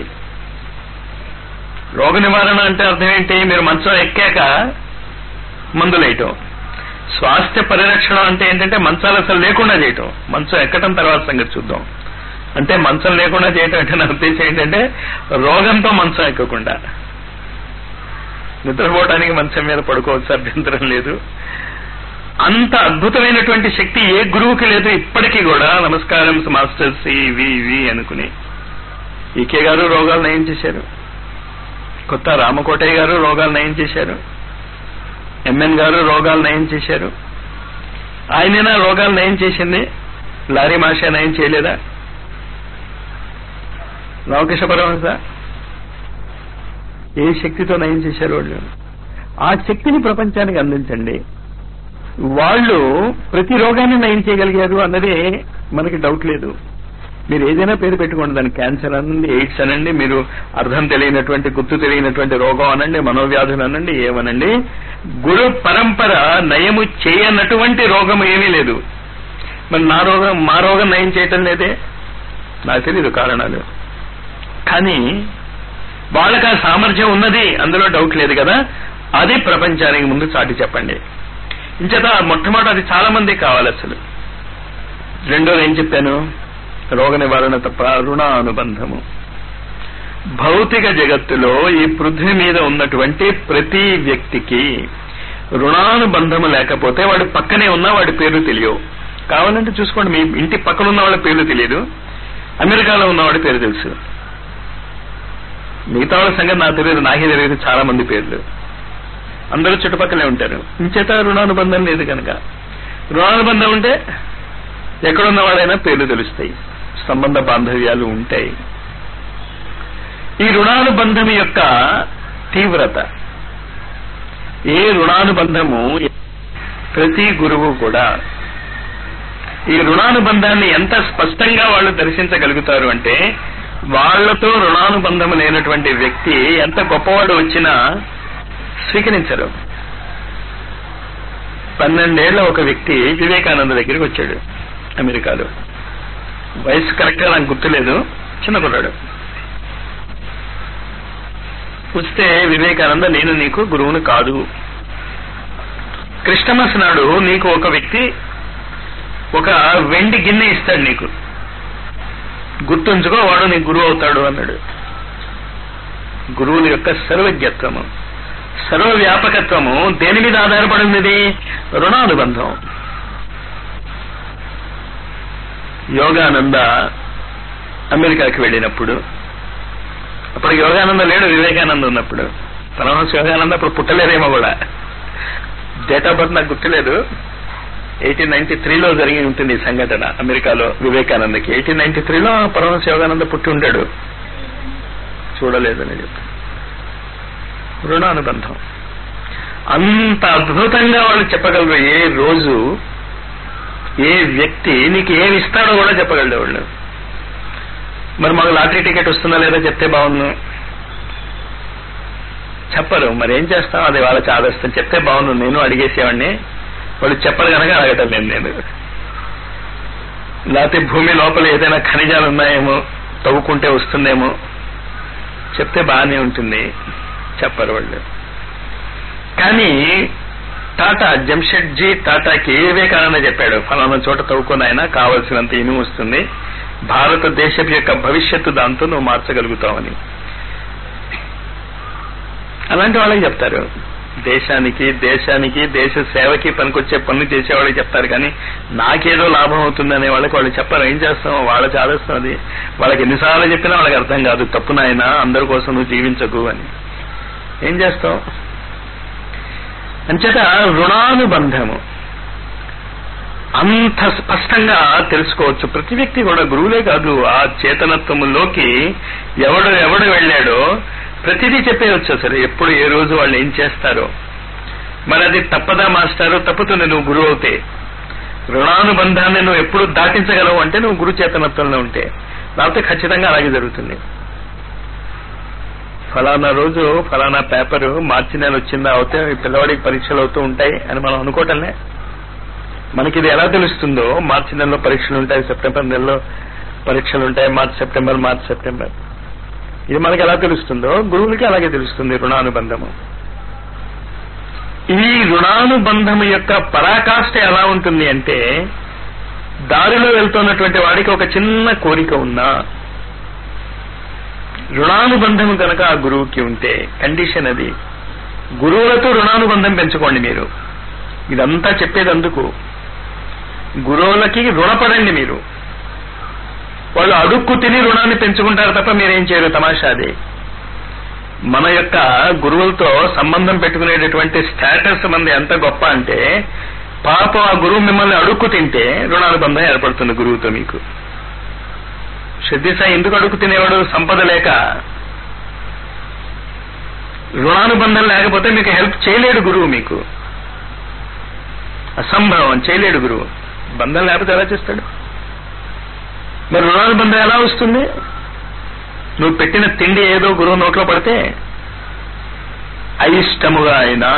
A: రోగ నివారణ అంటే అర్థం ఏంటి మీరు మంచం ఎక్కాక మందులేయటం స్వాస్థ్య పరిరక్షణ అంటే ఏంటంటే మంచాలు అసలు లేకుండా చేయటం మంచం ఎక్కటం తర్వాత సంగతి చూద్దాం అంటే మంచం లేకుండా చేయటం అంటే నా ఉద్దేశం ఏంటంటే రోగంతో మంచం ఎక్కకుండా నిద్రపోవడానికి మంచం మీద పడుకోవచ్చు అభ్యంతరం లేదు అంత అద్భుతమైనటువంటి శక్తి ఏ గురువుకి లేదు ఇప్పటికీ కూడా నమస్కారం మాస్టర్స్ ఇవి ఇవి అనుకుని ఈకే గారు రోగాలు నయం చేశారు కొత్త రామకోటయ్య గారు రోగాలు నయం చేశారు ఎంఎన్ గారు రోగాలు నయం చేశారు ఆయనైనా రోగాలు నయం చేసింది లారీ మాష నయం చేయలేదా రామకృష్ణ పరమహంస ఏ శక్తితో నయం చేశారు వాళ్ళు ఆ శక్తిని ప్రపంచానికి అందించండి వాళ్ళు ప్రతి రోగాన్ని నయం చేయగలిగారు అన్నది మనకి డౌట్ లేదు మీరు ఏదైనా పేరు పెట్టుకోండి దాని క్యాన్సర్ అనండి ఎయిడ్స్ అనండి మీరు అర్థం తెలియనటువంటి గుర్తు తెలియనటువంటి రోగం అనండి మనోవ్యాధులు అనండి ఏమనండి గురు పరంపర నయము చేయనటువంటి రోగం ఏమీ లేదు మరి నా రోగం మా రోగం నయం చేయటం లేదే నాకు తెలియదు కారణాలు కానీ వాళ్ళకి ఆ సామర్థ్యం ఉన్నది అందులో డౌట్ లేదు కదా అది ప్రపంచానికి ముందు చాటి చెప్పండి ఇంచేత మొట్టమొదటి అది చాలా మంది కావాలి అసలు రెండోది ఏం చెప్పాను రోగ నివారణ తప్ప రుణ అనుబంధము భౌతిక జగత్తులో ఈ పృథ్వీ మీద ఉన్నటువంటి ప్రతి వ్యక్తికి రుణానుబంధము లేకపోతే వాడి పక్కనే ఉన్న వాడి పేర్లు తెలియవు కావాలంటే చూసుకోండి మీ ఇంటి పక్కన ఉన్న వాళ్ళ పేర్లు తెలియదు అమెరికాలో ఉన్నవాడి పేరు తెలుసు మిగతా వాళ్ళ సంగతి నాకు తెలియదు నాకే తెలియదు చాలా మంది పేర్లు అందరూ చుట్టుపక్కలే ఉంటారు ఇంచేత రుణానుబంధం లేదు కనుక రుణానుబంధం ఉంటే ఎక్కడున్న వాళ్ళైనా పేర్లు తెలుస్తాయి సంబంధ బాంధవ్యాలు ఉంటాయి ఈ రుణానుబంధం యొక్క తీవ్రత ఏ రుణానుబంధము ప్రతి గురువు కూడా ఈ రుణానుబంధాన్ని ఎంత స్పష్టంగా వాళ్ళు దర్శించగలుగుతారు అంటే వాళ్లతో రుణానుబంధం లేనటువంటి వ్యక్తి ఎంత గొప్పవాడు వచ్చినా స్వీకరించరు పన్నెండేళ్ల ఒక వ్యక్తి వివేకానంద దగ్గరికి వచ్చాడు అమెరికాలో వయసు కరెక్ట్ గా నాకు గుర్తులేదు చిన్న కుర్రాడు వస్తే వివేకానంద నేను నీకు గురువుని కాదు క్రిస్టమస్ నాడు నీకు ఒక వ్యక్తి ఒక వెండి గిన్నె ఇస్తాడు నీకు గుర్తుంచుకో వాడు నీకు గురువు అవుతాడు అన్నాడు గురువుల యొక్క సర్వజ్ఞత్వము సర్వవ్యాపకత్వము దేని మీద ఆధారపడింది రుణానుబంధం యోగానంద అమెరికాకి వెళ్ళినప్పుడు అప్పుడు యోగానంద లేడు వివేకానంద ఉన్నప్పుడు పరమహంస యోగానంద అప్పుడు పుట్టలేదేమో కూడా డేట్ ఆఫ్ బర్త్ నాకు గుర్తులేదు ఎయిటీన్ నైన్టీ త్రీలో జరిగి ఉంటుంది ఈ సంఘటన అమెరికాలో వివేకానందకి ఎయిటీన్ నైన్టీ త్రీలో పరమహంస యోగానంద పుట్టి ఉంటాడు చూడలేదని చెప్పి రుణానుబంధం అంత అద్భుతంగా వాళ్ళు చెప్పగలరు ఏ రోజు ఏ వ్యక్తి నీకు ఏమి ఇస్తాడో కూడా చెప్పగలడు వాళ్ళు మరి మాకు లాటరీ టికెట్ వస్తుందా లేదా చెప్తే బాగుండు చెప్పరు మరి ఏం చేస్తాం అది వాళ్ళ చాదస్తాం చెప్తే బాగుండు నేను అడిగేసేవాడిని వాళ్ళు చెప్పరు కనుక అడగటం లేదు నేను లేకపోతే భూమి లోపల ఏదైనా ఖనిజాలు ఉన్నాయేమో తవ్వుకుంటే వస్తుందేమో చెప్తే బాగానే ఉంటుంది చెప్పరు వాళ్ళు కానీ టాటా జంషెడ్జీ టాటాకి వివేకానంద చెప్పాడు ఫలానా చోట తవ్వుకుని ఆయన కావలసినంత ఇనుము వస్తుంది భారతదేశం యొక్క భవిష్యత్తు దాంతో నువ్వు మార్చగలుగుతావని అలాంటి వాళ్ళకి చెప్తారు దేశానికి దేశానికి దేశ సేవకి పనికొచ్చే పనులు చేసేవాళ్ళకి చెప్తారు కానీ నాకేదో లాభం అవుతుంది అనే వాళ్ళకి వాళ్ళు చెప్పారు ఏం చేస్తాం వాళ్ళ చాదస్తాం అది వాళ్ళకి ఎన్నిసార్లు చెప్పినా వాళ్ళకి అర్థం కాదు తప్పు నాయన అందరి కోసం నువ్వు జీవించకు అని ఏం చేస్తాం అంచేత రుణానుబంధము అంత స్పష్టంగా తెలుసుకోవచ్చు ప్రతి వ్యక్తి కూడా గురువులే కాదు ఆ చేతనత్వములోకి ఎవడు ఎవడు వెళ్ళాడో ప్రతిదీ చెప్పేయచ్చు అసలు ఎప్పుడు ఏ రోజు వాళ్ళు ఏం చేస్తారో మరి అది తప్పదా మాస్టారు తప్పుతుంది నువ్వు గురువు అవుతే రుణానుబంధాన్ని నువ్వు ఎప్పుడు దాటించగలవు అంటే నువ్వు గురు చేతనత్వంలో ఉంటే లేకపోతే ఖచ్చితంగా అలాగే జరుగుతుంది ఫలానా రోజు ఫలానా పేపర్ మార్చి నెల వచ్చిందా అవుతే ఈ పిల్లవాడికి పరీక్షలు అవుతూ ఉంటాయి అని మనం అనుకోవటంలే మనకి ఇది ఎలా తెలుస్తుందో మార్చి నెలలో పరీక్షలు ఉంటాయి సెప్టెంబర్ నెలలో పరీక్షలు ఉంటాయి మార్చ్ సెప్టెంబర్ మార్చ్ సెప్టెంబర్ ఇది మనకి ఎలా తెలుస్తుందో గురువులకి అలాగే తెలుస్తుంది రుణానుబంధము ఈ రుణానుబంధము యొక్క పరాకాష్ఠ ఎలా ఉంటుంది అంటే దారిలో వెళ్తున్నటువంటి వాడికి ఒక చిన్న కోరిక ఉన్నా రుణానుబంధం కనుక ఆ గురువుకి ఉంటే కండిషన్ అది గురువులతో రుణానుబంధం పెంచుకోండి మీరు ఇదంతా చెప్పేది అందుకు గురువులకి రుణపడండి మీరు వాళ్ళు అడుక్కు తిని రుణాన్ని పెంచుకుంటారు తప్ప మీరేం చేయరు తమాషా అది మన యొక్క గురువులతో సంబంధం పెట్టుకునేటటువంటి స్టేటస్ మంది ఎంత గొప్ప అంటే పాపం ఆ గురువు మిమ్మల్ని అడుక్కు తింటే రుణానుబంధం ఏర్పడుతుంది గురువుతో మీకు శ్రద్ధిసాయి ఎందుకు అడుగు తినేవాడు సంపద లేక రుణానుబంధం లేకపోతే మీకు హెల్ప్ చేయలేడు గురువు మీకు అసంభవం చేయలేడు గురువు బంధం లేకపోతే ఎలా చేస్తాడు మరి రుణానుబంధం ఎలా వస్తుంది నువ్వు పెట్టిన తిండి ఏదో గురువు నోట్లో పడితే అయిష్టముగా అయినా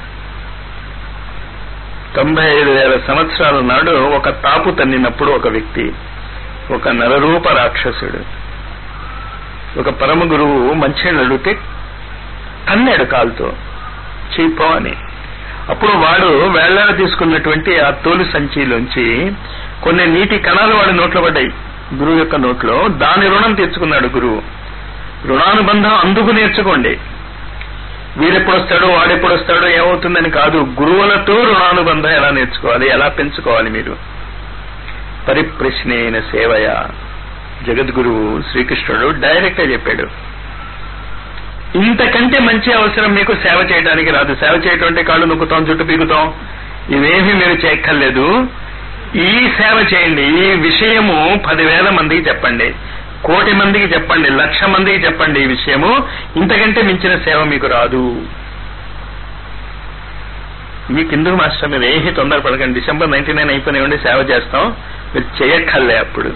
A: తొంభై ఐదు వేల సంవత్సరాల నాడు ఒక తాపు తన్నినప్పుడు ఒక వ్యక్తి ఒక నరరూప రాక్షసుడు ఒక పరమ గురువు మంచినీళ్ళు అడిగితే తన్నాడు కాలుతో చీపో అని అప్పుడు వాడు వేళ్లాడ తీసుకున్నటువంటి ఆ తోలు సంచిలోంచి కొన్ని నీటి కణాలు వాడి నోట్లో పడ్డాయి గురువు యొక్క నోట్లో దాని రుణం తెచ్చుకున్నాడు గురువు రుణానుబంధం అందుకు నేర్చుకోండి వీడెప్పుడు వస్తాడో వాడెప్పుడు వస్తాడో ఏమవుతుందని కాదు గురువులతో రుణానుబంధం ఎలా నేర్చుకోవాలి ఎలా పెంచుకోవాలి మీరు పరిప్రశ్నేన సేవయ జగద్గురువు శ్రీకృష్ణుడు డైరెక్ట్ గా చెప్పాడు ఇంతకంటే మంచి అవసరం మీకు సేవ చేయడానికి రాదు సేవ చేయటం అంటే కాళ్ళు నొక్కుతాం జుట్టు పీకుతాం ఇవేమీ మీరు చేయక్కర్లేదు ఈ సేవ చేయండి ఈ విషయము పదివేల మందికి చెప్పండి కోటి మందికి చెప్పండి లక్ష మందికి చెప్పండి ఈ విషయము ఇంతకంటే మించిన సేవ మీకు రాదు మీకు ఎందుకు మాస్టర్ మీరు ఏమీ తొందరపడకండి డిసెంబర్ నైన్టీ నైన్ అయిపోయినాయండి సేవ చేస్తాం మీరు చేయక్కర్లే అప్పుడు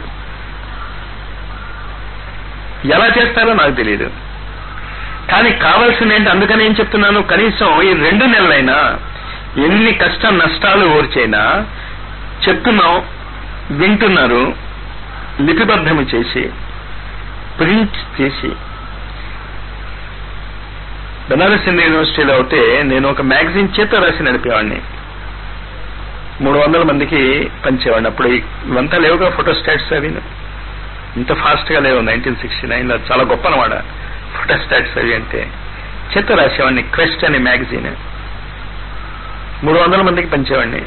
A: ఎలా చేస్తారో నాకు తెలియదు కానీ కావాల్సింది ఏంటి అందుకని ఏం చెప్తున్నాను కనీసం ఈ రెండు నెలలైనా ఎన్ని కష్ట నష్టాలు ఓర్చైనా చెప్తున్నాం వింటున్నారు లిపిబద్ధము చేసి ప్రింట్ చేసి బనారస్ హిందూ యూనివర్సిటీలో అయితే నేను ఒక మ్యాగజైన్ చేత రాసి నడిపేవాడిని మూడు వందల మందికి పంచేవాడిని అప్పుడు ఇవంతా లేవుగా ఫోటోస్టాట్స్ అవి ఇంత ఫాస్ట్ గా లేవు నైన్టీన్ సిక్స్టీ నైన్ లో చాలా గొప్ప అనమాట ఫోటోస్టాట్స్ అవి అంటే చేత రాసేవాడిని క్వెస్ట్ అనే మ్యాగజైన్ మూడు వందల మందికి పంచేవాడిని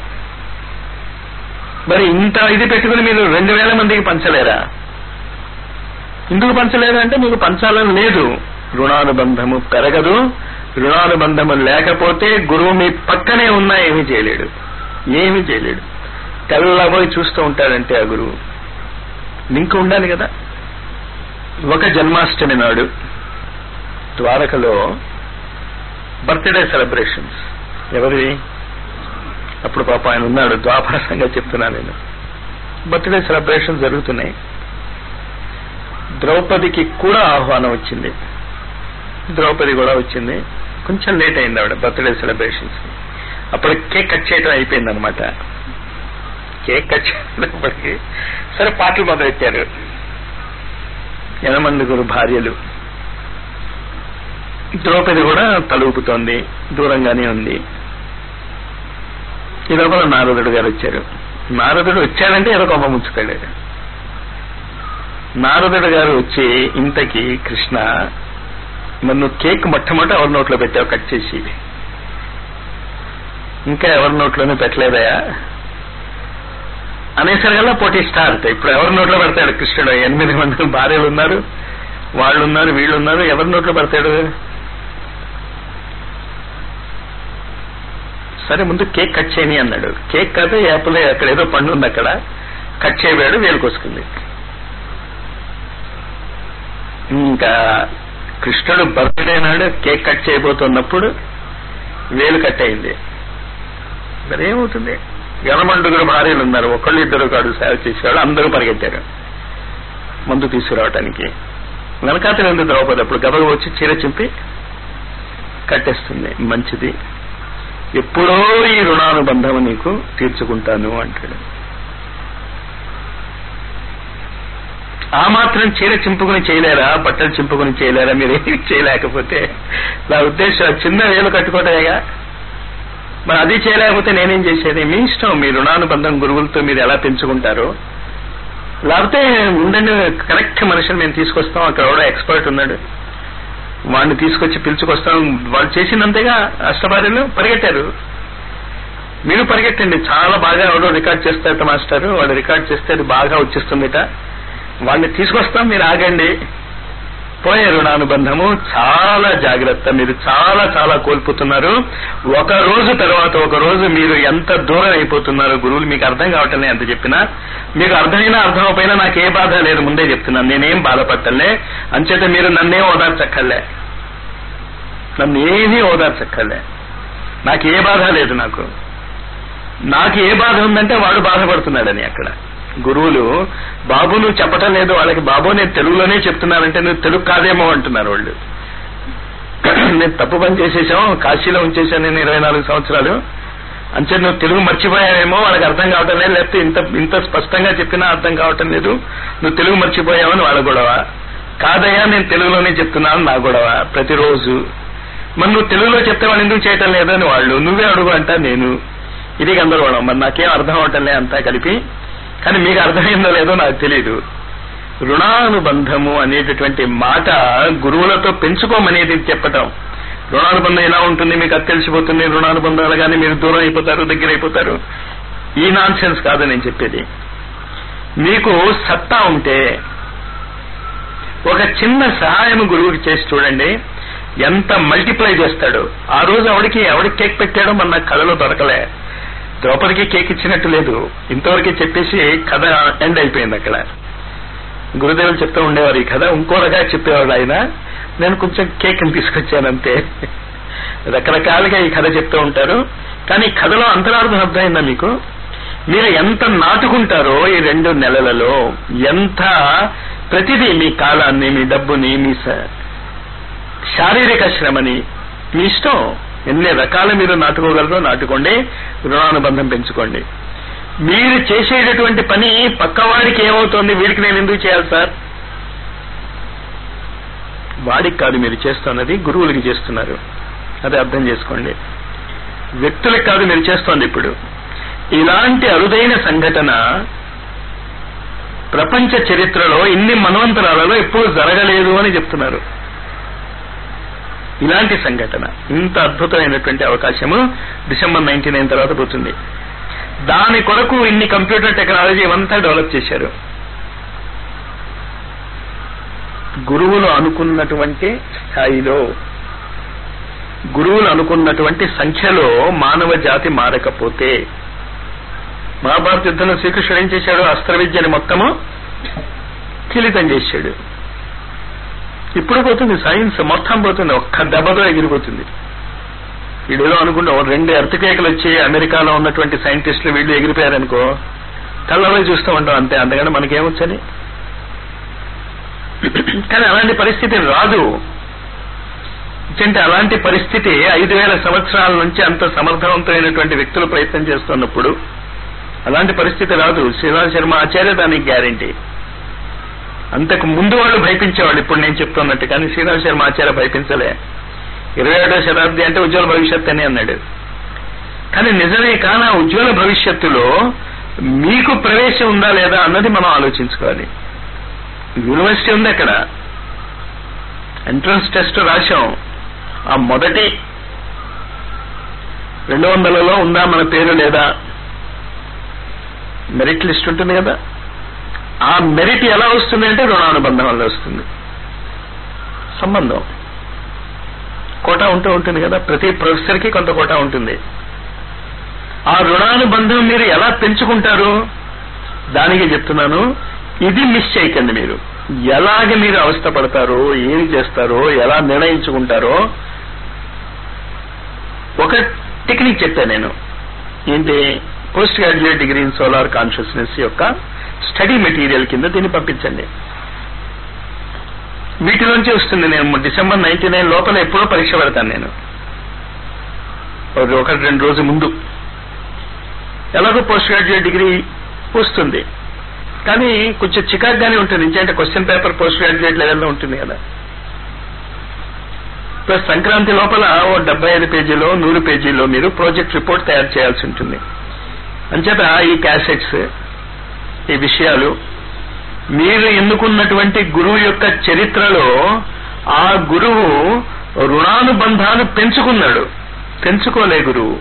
A: మరి ఇంత ఇది పెట్టుకుని మీరు రెండు వేల మందికి పంచలేరా ఎందుకు పంచలేదు అంటే మీకు పంచాలని లేదు రుణానుబంధము పెరగదు రుణానుబంధము లేకపోతే గురువు మీ పక్కనే ఉన్నా ఏమీ చేయలేడు ఏమీ చేయలేడు తెల్లబోయి చూస్తూ ఉంటాడంటే ఆ గురువు లింక్ ఉండాలి కదా ఒక జన్మాష్టమి నాడు ద్వారకలో బర్త్డే సెలబ్రేషన్స్ ఎవరివి అప్పుడు పాప ఆయన ఉన్నాడు ద్వాపర సంగతి చెప్తున్నా నేను బర్త్డే సెలబ్రేషన్ జరుగుతున్నాయి ద్రౌపదికి కూడా ఆహ్వానం వచ్చింది ద్రౌపది కూడా వచ్చింది కొంచెం లేట్ అయింది ఆవిడ బర్త్డే సెలబ్రేషన్స్ అప్పుడు కేక్ కట్ చేయడం అయిపోయింది అనమాట కేక్ కట్ చేసినప్పటికీ సరే పాటలు మొదలెట్టారు యనమందుగురు భార్యలు ద్రౌపది కూడా తలూపుతోంది దూరంగానే ఉంది ఈ లోపల నారదుడు గారు వచ్చారు నారదుడు వచ్చాడంటే ఏదో కొమ్మ ముంచుతాడు నారదుడు గారు వచ్చి ఇంతకి కృష్ణ నన్ను కేక్ మొట్టమొదట ఎవరి నోట్లో పెట్టావు కట్ చేసి ఇంకా ఎవరి నోట్లోనూ పెట్టలేదయా అనేసరికల్లా పోటీ స్టార్ట్ ఇప్పుడు ఎవరి నోట్లో పెడతాడు కృష్ణుడు ఎనిమిది మంది భార్యలు ఉన్నారు వాళ్ళు ఉన్నారు వీళ్ళు ఉన్నారు ఎవరి నోట్లో పెడతాడు సరే ముందు కేక్ కట్ చేయని అన్నాడు కేక్ కాదు యాపిల్ అక్కడ ఏదో పండు ఉంది అక్కడ కట్ చేయబోయాడు వేలు కోసుకుంది ఇంకా కృష్ణుడు బర్త్డే నాడు కేక్ కట్ చేయబోతున్నప్పుడు వేలు కట్ అయింది మరి ఏమవుతుంది యనమండుగురు భార్యలు ఉన్నారు ఒకళ్ళు ఇద్దరు కాడు సేవ చేసేవాళ్ళు అందరూ పరిగెత్తారు మందు తీసుకురావటానికి వెనకాతలు ఉంది ద్రౌపది అప్పుడు గబగ వచ్చి చీర చింపి కట్టేస్తుంది మంచిది ఎప్పుడో ఈ రుణానుబంధం నీకు తీర్చుకుంటాను అంటాడు ఆ మాత్రం చీర చింపుకుని చేయలేరా బట్టలు చింపుకుని చేయలేరా మీరు ఏమి చేయలేకపోతే నా ఉద్దేశం చిన్న వేలు కట్టుకోవటమేగా మరి అది చేయలేకపోతే నేనేం చేసేది మీ ఇష్టం మీ రుణానుబంధం గురువులతో మీరు ఎలా పెంచుకుంటారో లేకపోతే ఉండండి కరెక్ట్ మనిషిని మేము తీసుకొస్తాం అక్కడ ఎవడో ఎక్స్పర్ట్ ఉన్నాడు వాడిని తీసుకొచ్చి పిలుచుకొస్తాం వాళ్ళు చేసినంతేగా అష్టభార్యలు పరిగెట్టారు మీరు పరిగెట్టండి చాలా బాగా ఎవడో రికార్డ్ చేస్తారట మాస్టర్ వాడు రికార్డ్ చేస్తే అది బాగా వచ్చేస్తుందిట వాడిని తీసుకొస్తాం మీరు ఆగండి పోయే రుణానుబంధము చాలా జాగ్రత్త మీరు చాలా చాలా కోల్పోతున్నారు ఒక రోజు తర్వాత ఒక రోజు మీరు ఎంత దూరం అయిపోతున్నారు గురువులు మీకు అర్థం కావటం ఎంత చెప్పినా మీకు అర్థమైనా అర్థం అయిపోయినా నాకు ఏ బాధ లేదు ముందే చెప్తున్నాను నేనేం బాధపడటలే అంచేత మీరు నన్నేం ఓదార్చక్కర్లే నన్ను ఏమీ ఓదార్చక్కర్లే నాకు ఏ బాధ లేదు నాకు నాకు ఏ బాధ ఉందంటే వాడు బాధపడుతున్నాడని అక్కడ గురువులు బాబు నువ్వు చెప్పటం లేదు వాళ్ళకి బాబు నేను తెలుగులోనే చెప్తున్నానంటే నువ్వు తెలుగు కాదేమో అంటున్నారు వాళ్ళు నేను తప్పు పని చేసేసాం కాశీలో ఉంచేసాను నేను ఇరవై నాలుగు సంవత్సరాలు అంతే నువ్వు తెలుగు మర్చిపోయావేమో వాళ్ళకి అర్థం కావటం లేదు లేకపోతే ఇంత ఇంత స్పష్టంగా చెప్పినా అర్థం కావటం లేదు నువ్వు తెలుగు మర్చిపోయావని వాళ్ళ గొడవ కాదయ్యా నేను తెలుగులోనే చెప్తున్నాను నా గొడవ ప్రతిరోజు మరి నువ్వు తెలుగులో చెప్తే వాళ్ళు ఎందుకు చేయటం లేదని వాళ్ళు నువ్వే అడుగు అంటా నేను ఇది గందరగోళం మరి నాకేం అర్థం అవటం లే అంతా కలిపి కానీ మీకు అర్థమైందో లేదో నాకు తెలియదు రుణానుబంధము అనేటటువంటి మాట గురువులతో పెంచుకోమనేది చెప్పటం రుణానుబంధం ఎలా ఉంటుంది మీకు అది తెలిసిపోతుంది రుణానుబంధం అనగానే మీరు దూరం అయిపోతారు దగ్గర అయిపోతారు ఈ నాన్ సెన్స్ కాదు నేను చెప్పేది మీకు సత్తా ఉంటే ఒక చిన్న సహాయం గురువుకి చేసి చూడండి ఎంత మల్టిప్లై చేస్తాడు ఆ రోజు ఆవిడికి ఎవడికి కేక్ పెట్టాడో మన నాకు కథలో దొరకలే ద్రౌపదికి కేక్ ఇచ్చినట్టు లేదు ఇంతవరకు చెప్పేసి కథ ఎండ్ అయిపోయింది అక్కడ గురుదేవులు చెప్తూ ఉండేవారు ఈ కథ ఇంకో రకంగా చెప్పేవాడు ఆయన నేను కొంచెం కేక్ తీసుకొచ్చానంతే రకరకాలుగా ఈ కథ చెప్తూ ఉంటారు కానీ ఈ కథలో అంతరార్థం అర్థమైందా మీకు మీరు ఎంత నాటుకుంటారో ఈ రెండు నెలలలో ఎంత ప్రతిదీ మీ కాలాన్ని మీ డబ్బుని మీ స- శారీరక శ్రమని మీ ఇష్టం ఎన్ని రకాలు మీరు నాటుకోగలరో నాటుకోండి రుణానుబంధం పెంచుకోండి మీరు చేసేటటువంటి పని పక్కవాడికి ఏమవుతోంది వీడికి నేను ఎందుకు చేయాలి సార్ వాడికి కాదు మీరు చేస్తున్నది గురువులకి చేస్తున్నారు అది అర్థం చేసుకోండి వ్యక్తులకు కాదు మీరు చేస్తోంది ఇప్పుడు ఇలాంటి అరుదైన సంఘటన ప్రపంచ చరిత్రలో ఇన్ని మనవంతరాలలో ఎప్పుడు జరగలేదు అని చెప్తున్నారు ఇలాంటి సంఘటన ఇంత అద్భుతమైనటువంటి అవకాశము డిసెంబర్ నైన్టీ నైన్ తర్వాత పోతుంది దాని కొరకు ఇన్ని కంప్యూటర్ టెక్నాలజీ ఇవంతా డెవలప్ చేశారు గురువులు అనుకున్నటువంటి స్థాయిలో గురువులు అనుకున్నటువంటి సంఖ్యలో మానవ జాతి మారకపోతే మహాభారత యుద్ధంలో శ్రీకృష్ణుడు ఏం చేశాడు అస్త్ర విద్యని మొత్తము కిలితం చేశాడు ఇప్పుడు పోతుంది సైన్స్ మొత్తం పోతుంది ఒక్క దెబ్బతో ఎగిరిపోతుంది వీడేదో అనుకుంటా ఓ రెండు ఎర్తకేకలు వచ్చి అమెరికాలో ఉన్నటువంటి సైంటిస్టులు వీళ్ళు ఎగిరిపోయారనుకో కళ్ళలో చూస్తూ ఉంటాం అంతే అంతకంటే మనకేమొచ్చని కానీ అలాంటి పరిస్థితి రాదు అంటే అలాంటి పరిస్థితి ఐదు వేల సంవత్సరాల నుంచి అంత సమర్థవంతమైనటువంటి వ్యక్తులు ప్రయత్నం చేస్తున్నప్పుడు అలాంటి పరిస్థితి రాదు శ్రీరామ్ శర్మ ఆచార్య దానికి గ్యారంటీ అంతకు ముందు వాళ్ళు భయపించేవాళ్ళు ఇప్పుడు నేను చెప్తున్నట్టు కానీ శ్రీరామ్ శర్మ ఆచార్య భయపించలే ఇరవై ఏడో శతాబ్ది అంటే ఉజ్వల భవిష్యత్ అని అన్నాడు కానీ నిజమే కానీ ఆ ఉజ్వల భవిష్యత్తులో మీకు ప్రవేశం ఉందా లేదా అన్నది మనం ఆలోచించుకోవాలి యూనివర్సిటీ ఉంది అక్కడ ఎంట్రన్స్ టెస్ట్ రాశాం ఆ మొదటి రెండు వందలలో ఉందా మన పేరు లేదా మెరిట్ లిస్ట్ ఉంటుంది కదా ఆ మెరిట్ ఎలా వస్తుంది అంటే రుణానుబంధం వల్ల వస్తుంది సంబంధం కోటా ఉంటూ ఉంటుంది కదా ప్రతి ప్రొఫెసర్కి కొంత కోటా ఉంటుంది ఆ రుణానుబంధం మీరు ఎలా పెంచుకుంటారు దానికి చెప్తున్నాను ఇది మిస్ చేయకండి మీరు ఎలాగ మీరు అవస్థ పడతారో ఏం చేస్తారో ఎలా నిర్ణయించుకుంటారో ఒక టెక్నిక్ చెప్పాను నేను ఏంటి post graduate degree in solar consciousness యొక్క స్టడీ మెటీరియల్ కింద దీన్ని పంపించండి వీటిలోంచి వస్తుంది నేను డిసెంబర్ నైన్టీ నైన్ లోపల ఎప్పుడో పరీక్ష పెడతాను నేను ఒక రెండు రోజు ముందు ఎలాగో పోస్ట్ గ్రాడ్యుయేట్ డిగ్రీ వస్తుంది కానీ కొంచెం చికాగ్గానే ఉంటుంది ఎందుకంటే క్వశ్చన్ పేపర్ పోస్ట్ గ్రాడ్యుయేట్ లెవెల్లో ఉంటుంది కదా ప్లస్ సంక్రాంతి లోపల ఓ డెబ్బై ఐదు పేజీలో నూరు పేజీలో మీరు ప్రాజెక్ట్ రిపోర్ట్ తయారు చేయాల్సి ఉంటుంది అంచేత ఈ క్యాసెట్స్ ఈ విషయాలు మీరు ఎన్నుకున్నటువంటి గురువు యొక్క చరిత్రలో ఆ గురువు రుణానుబంధాలు పెంచుకున్నాడు పెంచుకోలే గురువు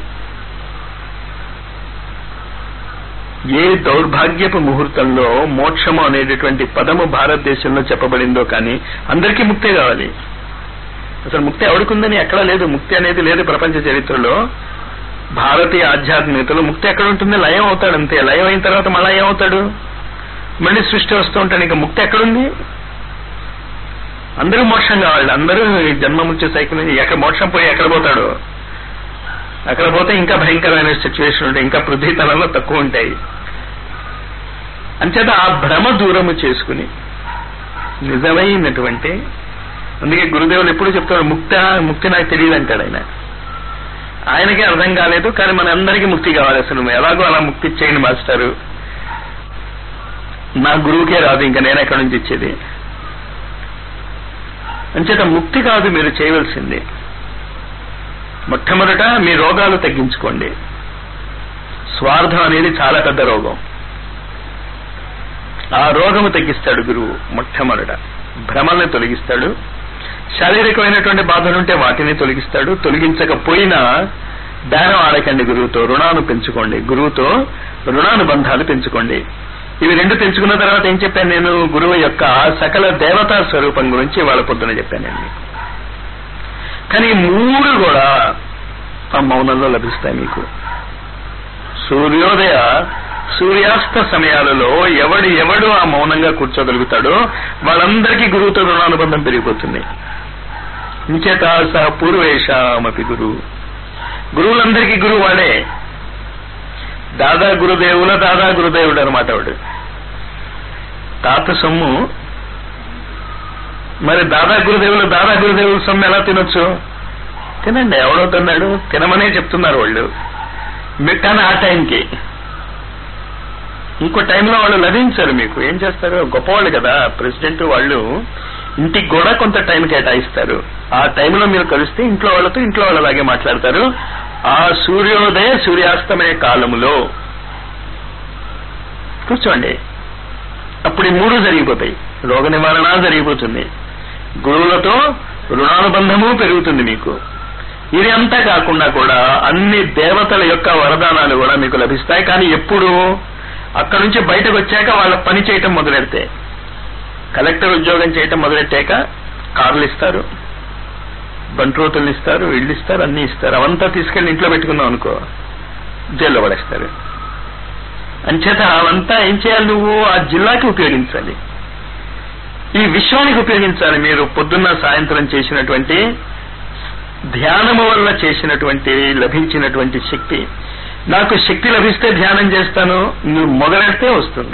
A: ఏ దౌర్భాగ్యపు ముహూర్తంలో మోక్షము అనేటటువంటి పదము భారతదేశంలో చెప్పబడిందో కానీ అందరికీ ముక్తే కావాలి అసలు ముక్తి ఎవడుకుందని ఎక్కడా లేదు ముక్తి అనేది లేదు ప్రపంచ చరిత్రలో భారతీయ ఆధ్యాత్మికతలో ముక్తి ఎక్కడ ఉంటుంది లయం అవుతాడు అంతే లయం అయిన తర్వాత మళ్ళా ఏమవుతాడు మళ్ళీ సృష్టి వస్తూ ఉంటాడు ఇంకా ముక్తి ఎక్కడుంది అందరూ మోక్షం కావాలి అందరూ జన్మ మృత్యు సైకిల్ నుంచి ఎక్కడ మోక్షం పోయి ఎక్కడ పోతాడు అక్కడ పోతే ఇంకా భయంకరమైన సిచ్యువేషన్ ఉంటాయి ఇంకా పృథ్వీతలంలో తక్కువ ఉంటాయి అంచేత ఆ భ్రమ దూరము చేసుకుని నిజమైనటువంటి అందుకే గురుదేవులు ఎప్పుడు చెప్తాడు ముక్త ముక్తి నాకు తెలియదు అంటాడు ఆయన ఆయనకే అర్థం కాలేదు కానీ మన అందరికీ ముక్తి కావాలి అసలు ఎలాగో అలా ముక్తి ఇచ్చేయండి మాస్టారు నా గురువుకే రాదు ఇంకా నేను ఎక్కడి నుంచి ఇచ్చేది అంచేత ముక్తి కాదు మీరు చేయవలసింది మొట్టమొదట మీ రోగాలు తగ్గించుకోండి స్వార్థం అనేది చాలా పెద్ద రోగం ఆ రోగము తగ్గిస్తాడు గురువు మొట్టమొదట భ్రమల్ని తొలగిస్తాడు శారీరకమైనటువంటి బాధలుంటే వాటిని తొలగిస్తాడు తొలగించకపోయినా బేరం ఆడకండి గురువుతో రుణాను పెంచుకోండి గురువుతో రుణానుబంధాలు పెంచుకోండి ఇవి రెండు పెంచుకున్న తర్వాత ఏం చెప్పాను నేను గురువు యొక్క సకల దేవతా స్వరూపం గురించి వాళ్ళ పొద్దున చెప్పానండి కానీ ఈ మూడు కూడా ఆ మౌనంలో లభిస్తాయి మీకు సూర్యోదయ సూర్యాస్త సమయాలలో ఎవడు ఎవడు ఆ మౌనంగా కూర్చోగలుగుతాడో వాళ్ళందరికీ గురువుతో రుణానుబంధం పెరిగిపోతుంది ఇంచేత సహ పూర్వేషామపి గురువు గురువులందరికీ గురువు వాడే దాదా గురుదేవుల దాదా గురుదేవుడు అనమాట వాడు తాత సొమ్ము మరి దాదా గురుదేవులు దాదా గురుదేవుల సొమ్ము ఎలా తినొచ్చు తినండి ఎవడవుతున్నాడు తినమనే చెప్తున్నారు వాళ్ళు మీరు కానీ ఆ టైంకి ఇంకో టైంలో వాళ్ళు లభించారు మీకు ఏం చేస్తారు గొప్పవాళ్ళు కదా ప్రెసిడెంట్ వాళ్ళు ఇంటికి కూడా కొంత టైం కేటాయిస్తారు ఆ టైంలో మీరు కలిస్తే ఇంట్లో వాళ్ళతో ఇంట్లో వాళ్ళలాగే మాట్లాడతారు ఆ సూర్యోదయ సూర్యాస్తమయ కాలములో కూర్చోండి అప్పుడు ఈ మూడు జరిగిపోతాయి రోగ నివారణ జరిగిపోతుంది గురువులతో రుణానుబంధము పెరుగుతుంది మీకు ఇది అంతా కాకుండా కూడా అన్ని దేవతల యొక్క వరదానాలు కూడా మీకు లభిస్తాయి కానీ ఎప్పుడు అక్కడి నుంచి బయటకు వచ్చాక వాళ్ళ పని చేయటం మొదలెడితే కలెక్టర్ ఉద్యోగం చేయటం మొదలెట్టాక కార్లు ఇస్తారు బంట్రోతులు ఇస్తారు ఇళ్ళు ఇస్తారు అన్ని ఇస్తారు అవంతా తీసుకెళ్లి ఇంట్లో పెట్టుకున్నావు అనుకో జైల్లో పడేస్తారు అంచేత అవంతా ఏం చేయాలి నువ్వు ఆ జిల్లాకి ఉపయోగించాలి ఈ విశ్వానికి ఉపయోగించాలి మీరు పొద్దున్న సాయంత్రం చేసినటువంటి ధ్యానము వల్ల చేసినటువంటి లభించినటువంటి శక్తి నాకు శక్తి లభిస్తే ధ్యానం చేస్తాను నువ్వు మొదలెడితే వస్తుంది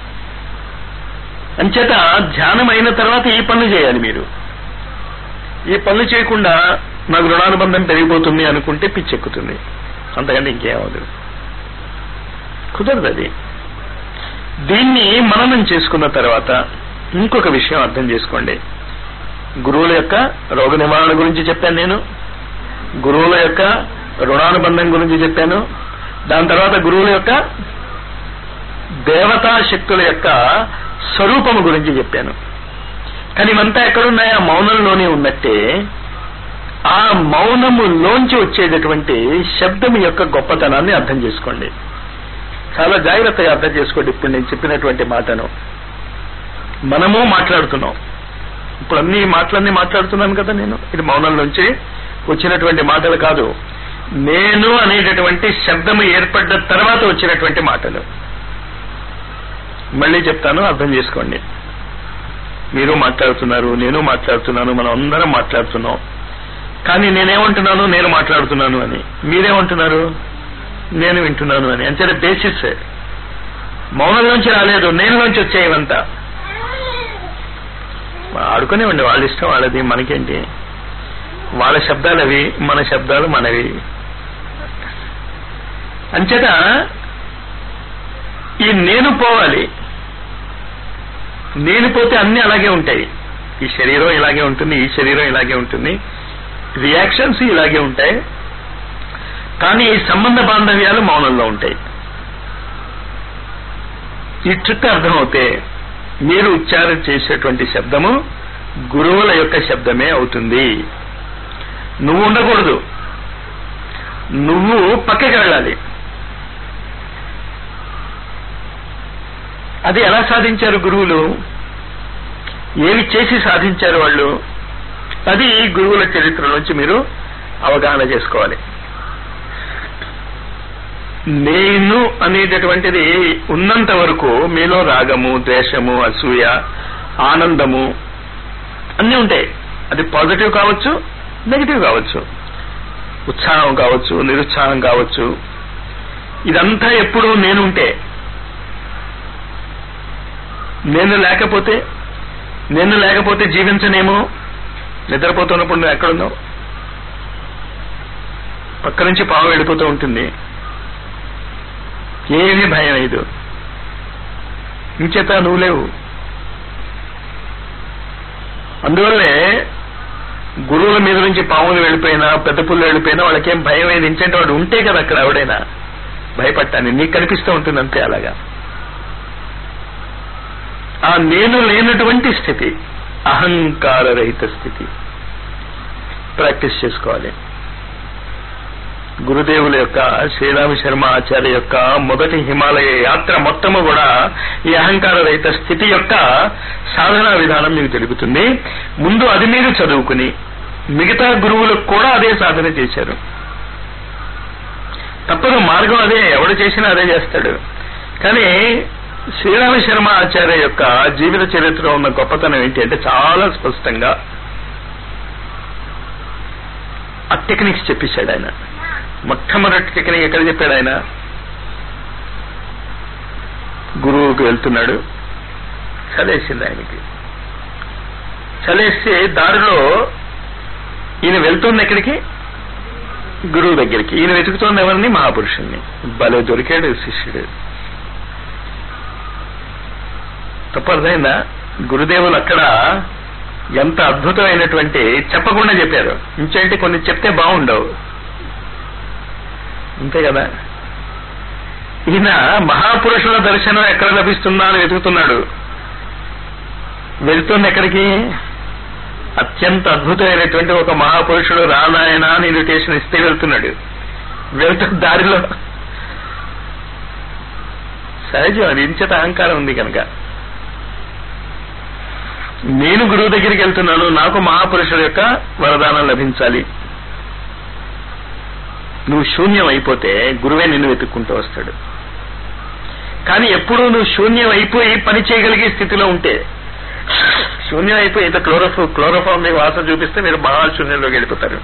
A: అంచేత ధ్యానం అయిన తర్వాత ఈ పనులు చేయాలి మీరు ఈ పనులు చేయకుండా నాకు రుణానుబంధం పెరిగిపోతుంది అనుకుంటే పిచ్చెక్కుతుంది అంతకంటే ఇంకేమవదు కుదరదు అది దీన్ని మననం చేసుకున్న తర్వాత ఇంకొక విషయం అర్థం చేసుకోండి గురువుల యొక్క రోగ నివారణ గురించి చెప్పాను నేను గురువుల యొక్క రుణానుబంధం గురించి చెప్పాను దాని తర్వాత గురువుల యొక్క దేవతా శక్తుల యొక్క స్వరూపము గురించి చెప్పాను కానీ ఇవంతా ఎక్కడున్నాయి ఆ మౌనంలోనే ఉన్నట్టే ఆ మౌనములోంచి వచ్చేటటువంటి శబ్దం యొక్క గొప్పతనాన్ని అర్థం చేసుకోండి చాలా జాగ్రత్తగా అర్థం చేసుకోండి ఇప్పుడు నేను చెప్పినటువంటి మాటను మనము మాట్లాడుతున్నాం ఇప్పుడు అన్ని మాటలన్నీ మాట్లాడుతున్నాను కదా నేను ఇది మౌనంలోంచి వచ్చినటువంటి మాటలు కాదు నేను అనేటటువంటి శబ్దము ఏర్పడ్డ తర్వాత వచ్చినటువంటి మాటలు మళ్ళీ చెప్తాను అర్థం చేసుకోండి మీరు మాట్లాడుతున్నారు నేను మాట్లాడుతున్నాను మనం అందరం మాట్లాడుతున్నాం కానీ నేనేమంటున్నాను నేను మాట్లాడుతున్నాను అని మీరేమంటున్నారు నేను వింటున్నాను అని అంతే బేసిస్ మౌనంలోంచి రాలేదు నేనులోంచి వచ్చాయివంతా ఆడుకునేవ్వండి వాళ్ళ ఇష్టం వాళ్ళది మనకేంటి వాళ్ళ శబ్దాలు అవి మన శబ్దాలు మనవి అంచేత ఈ నేను పోవాలి నేను పోతే అన్ని అలాగే ఉంటాయి ఈ శరీరం ఇలాగే ఉంటుంది ఈ శరీరం ఇలాగే ఉంటుంది రియాక్షన్స్ ఇలాగే ఉంటాయి కానీ ఈ సంబంధ బాంధవ్యాలు మౌనంలో ఉంటాయి ఈ ట్రిక్ అర్థమవుతే మీరు ఉచ్చారణ చేసేటువంటి శబ్దము గురువుల యొక్క శబ్దమే అవుతుంది నువ్వు ఉండకూడదు నువ్వు పక్కకి వెళ్ళాలి అది ఎలా సాధించారు గురువులు ఏమి చేసి సాధించారు వాళ్ళు అది గురువుల చరిత్ర నుంచి మీరు అవగాహన చేసుకోవాలి నేను అనేటటువంటిది ఉన్నంత వరకు మీలో రాగము ద్వేషము అసూయ ఆనందము అన్నీ ఉంటాయి అది పాజిటివ్ కావచ్చు నెగిటివ్ కావచ్చు ఉత్సాహం కావచ్చు నిరుత్సాహం కావచ్చు ఇదంతా ఎప్పుడు నేనుంటే నేను లేకపోతే నేను లేకపోతే జీవించనేమో నిద్రపోతున్నప్పుడు నువ్వు ఎక్కడున్నావు పక్క నుంచి పాము వెళ్ళిపోతూ ఉంటుంది ఏమీ భయం లేదు ఇంచేత నువ్వు లేవు అందువల్లే గురువుల మీద నుంచి పాములు వెళ్ళిపోయినా పెద్ద పుల్లు వెళ్ళిపోయినా వాళ్ళకేం భయం ఏది ఇంచేంటే వాడు ఉంటే కదా అక్కడ ఎవడైనా భయపట్టాను నీకు కనిపిస్తూ ఉంటుంది అంతే అలాగా ఆ నేను లేనటువంటి స్థితి అహంకార రహిత స్థితి ప్రాక్టీస్ చేసుకోవాలి గురుదేవుల యొక్క శ్రీరామ శర్మ ఆచార్య యొక్క మొదటి హిమాలయ యాత్ర మొత్తము కూడా ఈ అహంకార రహిత స్థితి యొక్క సాధనా విధానం మీకు తెలుపుతుంది ముందు అది మీరు చదువుకుని మిగతా గురువులకు కూడా అదే సాధన చేశారు తప్పదు మార్గం అదే ఎవడు చేసినా అదే చేస్తాడు కానీ శ్రీరామ శర్మ ఆచార్య యొక్క జీవిత చరిత్రలో ఉన్న గొప్పతనం ఏంటి అంటే చాలా స్పష్టంగా ఆ టెక్నిక్స్ చెప్పేశాడు ఆయన మొట్టమొదటి టెక్నిక్ ఎక్కడ చెప్పాడు ఆయన గురువుకి వెళ్తున్నాడు చలేసింది ఆయనకి చలేస్తే దారిలో ఈయన వెళ్తుంది ఎక్కడికి గురువు దగ్గరికి ఈయన వెతుకుతోంది ఎవరిని మహాపురుషుణ్ణి భలే దొరికాడు శిష్యుడు తప్పు అర్థమైందా గురుదేవులు అక్కడ ఎంత అద్భుతమైనటువంటి చెప్పకుండా చెప్పారు ఇంచేంటి కొన్ని చెప్తే బాగుండవు అంతే కదా ఈయన మహాపురుషుల దర్శనం ఎక్కడ లభిస్తుందా అని వెతుకుతున్నాడు వెళ్తుంది ఎక్కడికి అత్యంత అద్భుతమైనటువంటి ఒక మహాపురుషుడు రానాయన అని ఇన్విటేషన్ ఇస్తే వెళ్తున్నాడు వెళ్తున్న దారిలో సహజం అది ఇంచట అహంకారం ఉంది కనుక నేను గురువు దగ్గరికి వెళ్తున్నాను నాకు మహాపురుషుడు యొక్క వరదానం లభించాలి నువ్వు శూన్యం అయిపోతే గురువే నిన్ను వెతుక్కుంటూ వస్తాడు కానీ ఎప్పుడూ నువ్వు శూన్యం అయిపోయి పని చేయగలిగే స్థితిలో ఉంటే శూన్యం అయిపోయి ఇంత క్లోరోఫో క్లోరోఫామ్ మీకు వాసన చూపిస్తే మీరు మహా శూన్యంలోకి వెళ్ళిపోతారు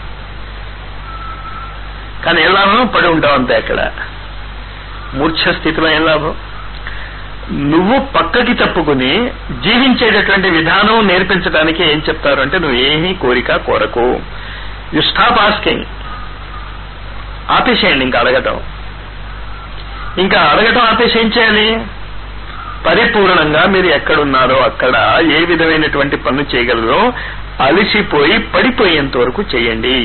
A: కానీ ఏం లాభం పడి ఉంటావు అంతే అక్కడ మూర్ఛ స్థితిలో ఏం లాభం నువ్వు పక్కకి తప్పుకుని జీవించేటటువంటి విధానం నేర్పించడానికి ఏం చెప్తారు అంటే నువ్వు ఏమీ కోరిక కోరకు యు స్టాప్ ఆస్కింగ్ ఆపేసేయండి ఇంకా అడగటం ఇంకా అడగటం ఆపేసి ఏం చేయాలి పరిపూర్ణంగా మీరు ఎక్కడున్నారో అక్కడ ఏ విధమైనటువంటి పనులు చేయగలరో అలసిపోయి పడిపోయేంత వరకు చేయండి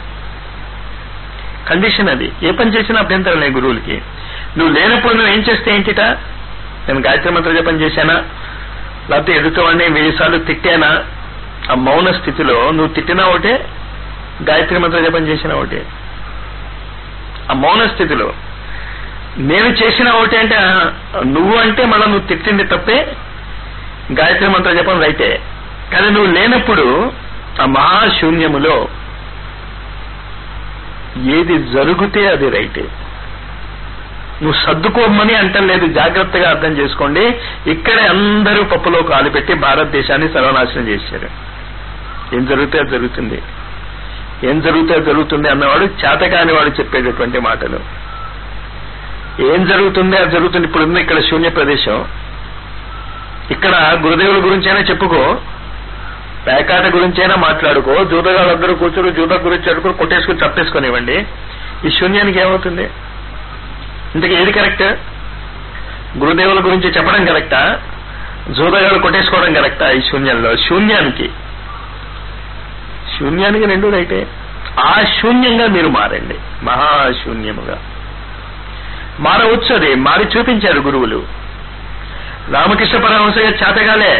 A: కండిషన్ అది ఏ పని చేసినా అభ్యంతరం లేదు గురువులకి నువ్వు లేనప్పుడు నువ్వు ఏం చేస్తే ఏంటిట నేను గాయత్రి మంత్ర జపం చేశానా లేకపోతే ఎదుటివాడిని వెయ్యి సార్లు తిట్టానా ఆ మౌన స్థితిలో నువ్వు తిట్టినా ఒకటే గాయత్రి మంత్ర జపం చేసినా ఒకటే ఆ మౌన స్థితిలో నేను చేసిన ఒకటి అంటే నువ్వు అంటే మనం నువ్వు తిట్టింది తప్పే గాయత్రి మంత్ర జపం రైతే కానీ నువ్వు లేనప్పుడు ఆ మహాశూన్యములో ఏది జరిగితే అది రైటే నువ్వు సర్దుకోమని అంటలేదు జాగ్రత్తగా అర్థం చేసుకోండి ఇక్కడే అందరూ పప్పులో కాలు పెట్టి భారతదేశాన్ని సర్వనాశనం చేశారు ఏం జరిగితే అది జరుగుతుంది ఏం జరిగితే అది జరుగుతుంది అన్నవాడు చేతకాని వాడు చెప్పేటటువంటి మాటలు ఏం జరుగుతుంది అది జరుగుతుంది ఇప్పుడు ఉంది ఇక్కడ శూన్య ప్రదేశం ఇక్కడ గురుదేవుల గురించైనా చెప్పుకో పేకాట గురించైనా మాట్లాడుకో జూదగాళ్ళందరూ కూర్చొని జూద గురించి అడుగుని కొట్టేసుకుని చప్పేసుకునివ్వండి ఈ శూన్యానికి ఏమవుతుంది ఇంతకీ ఏది కరెక్ట్ గురుదేవుల గురించి చెప్పడం కరెక్టా జూదగాళ్ళు కొట్టేసుకోవడం కరెక్టా ఈ శూన్యంలో శూన్యానికి శూన్యానికి రెండు రైటే ఆ శూన్యంగా మీరు మారండి మహాశూన్యముగా మారవచ్చు అది మారి చూపించారు గురువులు రామకృష్ణ పరమహంస చేతగాలే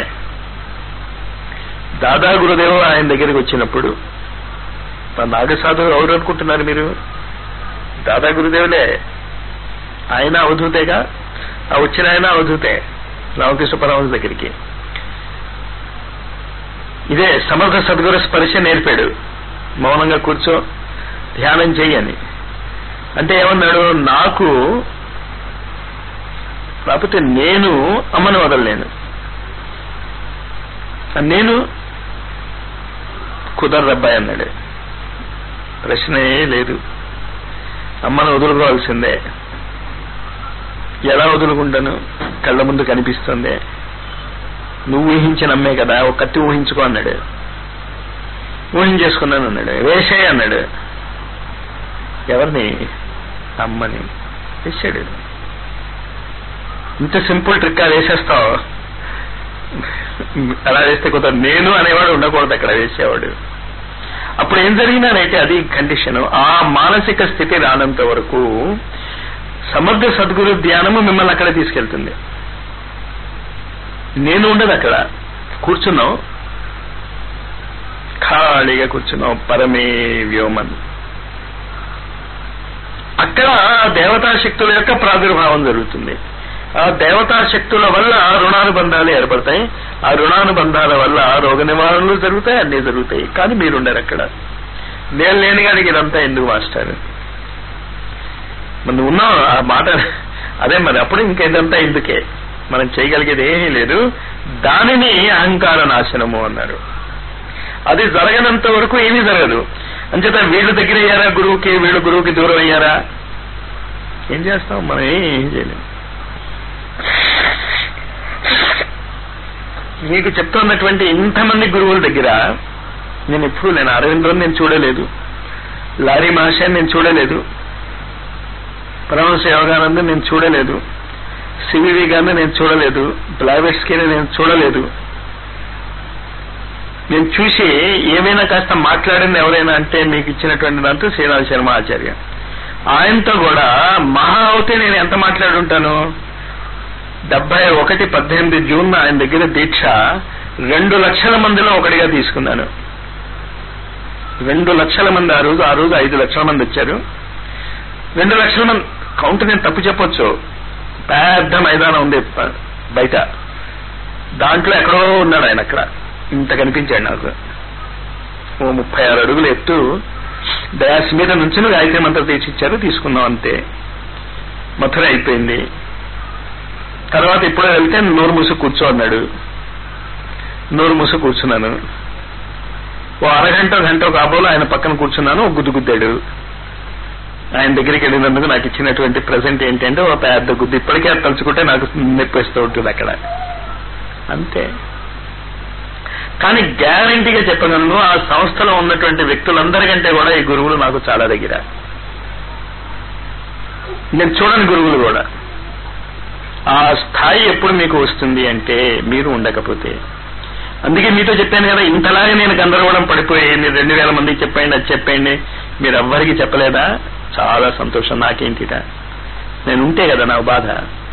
A: దాదా గురుదేవు ఆయన దగ్గరికి వచ్చినప్పుడు నాగసాధు ఎవరు అనుకుంటున్నారు మీరు దాదా గురుదేవులే ఆయన అవధూతేగా ఆ వచ్చిన ఆయన అవధూతే రామకృష్ణ పరమహంస దగ్గరికి ఇదే సమర్థ సద్గురు స్పర్శ నేర్పాడు మౌనంగా కూర్చో ధ్యానం చెయ్యని అంటే ఏమన్నాడు నాకు కాకపోతే నేను అమ్మను వదలలేను నేను కుదర్రబ్బాయి అన్నాడు ప్రశ్నే లేదు అమ్మను వదులుకోవాల్సిందే ఎలా వదులుకుంటాను కళ్ళ ముందు కనిపిస్తుంది నువ్వు ఊహించిన అమ్మే కదా ఒక కత్తి ఊహించుకో అన్నాడు ఊహించేసుకున్నాను అన్నాడు వేసేయ్ అన్నాడు ఎవరిని అమ్మని వేసాడు ఇంత సింపుల్ ట్రిక్ వేసేస్తావు అలా వేస్తే కొంత నేను అనేవాడు ఉండకూడదు అక్కడ వేసేవాడు అప్పుడు ఏం జరిగినానైతే అది కండిషన్ ఆ మానసిక స్థితి రానంత వరకు సమర్థ సద్గురు ధ్యానము మిమ్మల్ని అక్కడ తీసుకెళ్తుంది నేను ఉండదు అక్కడ కూర్చున్నాం ఖాళీగా కూర్చున్నాం పరమే వ్యోమన్ అక్కడ దేవతా శక్తుల యొక్క ప్రాదుర్భావం జరుగుతుంది ఆ దేవతా శక్తుల వల్ల రుణానుబంధాలు ఏర్పడతాయి ఆ రుణానుబంధాల వల్ల రోగ నివారణలు జరుగుతాయి అన్నీ జరుగుతాయి కానీ మీరుండరు అక్కడ నేను లేని కానీ ఇదంతా ఎందుకు మాస్టర్ మనం ఉన్నాం ఆ మాట అదే మరి అప్పుడు ఇంకేదంతా ఎందుకే మనం చేయగలిగేది ఏమీ లేదు దానిని అహంకార నాశనము అన్నారు అది జరగనంత వరకు ఏమీ జరగదు అంచేత వీళ్ళు దగ్గర అయ్యారా గురువుకి వీళ్ళు గురువుకి దూరం అయ్యారా ఏం చేస్తాం మనం ఏం చేయలేం మీకు చెప్తున్నటువంటి ఇంతమంది గురువుల దగ్గర నేను ఎప్పుడు నేను అరవింద్రని నేను చూడలేదు లారీ మహాశయాన్ని నేను చూడలేదు పరమహంస యోగానందం నేను చూడలేదు సివివి గారిని నేను చూడలేదు బ్లావెట్స్కి నేను చూడలేదు నేను చూసి ఏమైనా కాస్త మాట్లాడింది ఎవరైనా అంటే మీకు ఇచ్చినటువంటి దాంతో శ్రీనాథ్ శర్మ ఆచార్య ఆయనతో కూడా మహా అవుతే నేను ఎంత మాట్లాడుంటాను డెబ్బై ఒకటి పద్దెనిమిది జూన్ ఆయన దగ్గర దీక్ష రెండు లక్షల మందిలో ఒకటిగా తీసుకున్నాను రెండు లక్షల మంది ఆ రోజు ఆ రోజు ఐదు లక్షల మంది వచ్చారు రెండు లక్షల మంది కౌంట్ నేను తప్పు చెప్పొచ్చు పెద్ద మైదానం ఉంది బయట దాంట్లో ఎక్కడో ఉన్నాడు ఆయన అక్కడ ఇంత కనిపించాడు నాకు ఓ ముప్పై ఆరు అడుగులు ఎత్తు డయాస్ మీద నుంచి గాయత్రి మంత్రం తీసిచ్చారు తీసుకున్నాం అంతే మథుర అయిపోయింది తర్వాత ఇప్పుడే వెళ్తే నోరు మూసి కూర్చో అన్నాడు నోరు మూసి కూర్చున్నాను ఓ అరగంట గంట కాబోలు ఆయన పక్కన కూర్చున్నాను ఓ గుద్దు గుద్దాడు ఆయన దగ్గరికి వెళ్ళినందుకు నాకు ఇచ్చినటువంటి ప్రజెంట్ ఏంటంటే ఒక పెద్ద గుద్దు ఇప్పటికే అది తలుచుకుంటే నాకు నొప్పిస్తూ ఉంటుంది అక్కడ అంతే కానీ గ్యారంటీగా చెప్పగలను ఆ సంస్థలో ఉన్నటువంటి వ్యక్తులందరికంటే కూడా ఈ గురువులు నాకు చాలా దగ్గర నేను చూడని గురువులు కూడా ఆ స్థాయి ఎప్పుడు మీకు వస్తుంది అంటే మీరు ఉండకపోతే అందుకే మీతో చెప్పాను కదా ఇంతలాగా నేను గందరగోళం పడిపోయి మీరు రెండు వేల మందికి చెప్పండి అది చెప్పండి మీరు ఎవ్వరికి చెప్పలేదా చాలా సంతోషం నాకేంటిట నేను ఉంటే కదా నాకు బాధ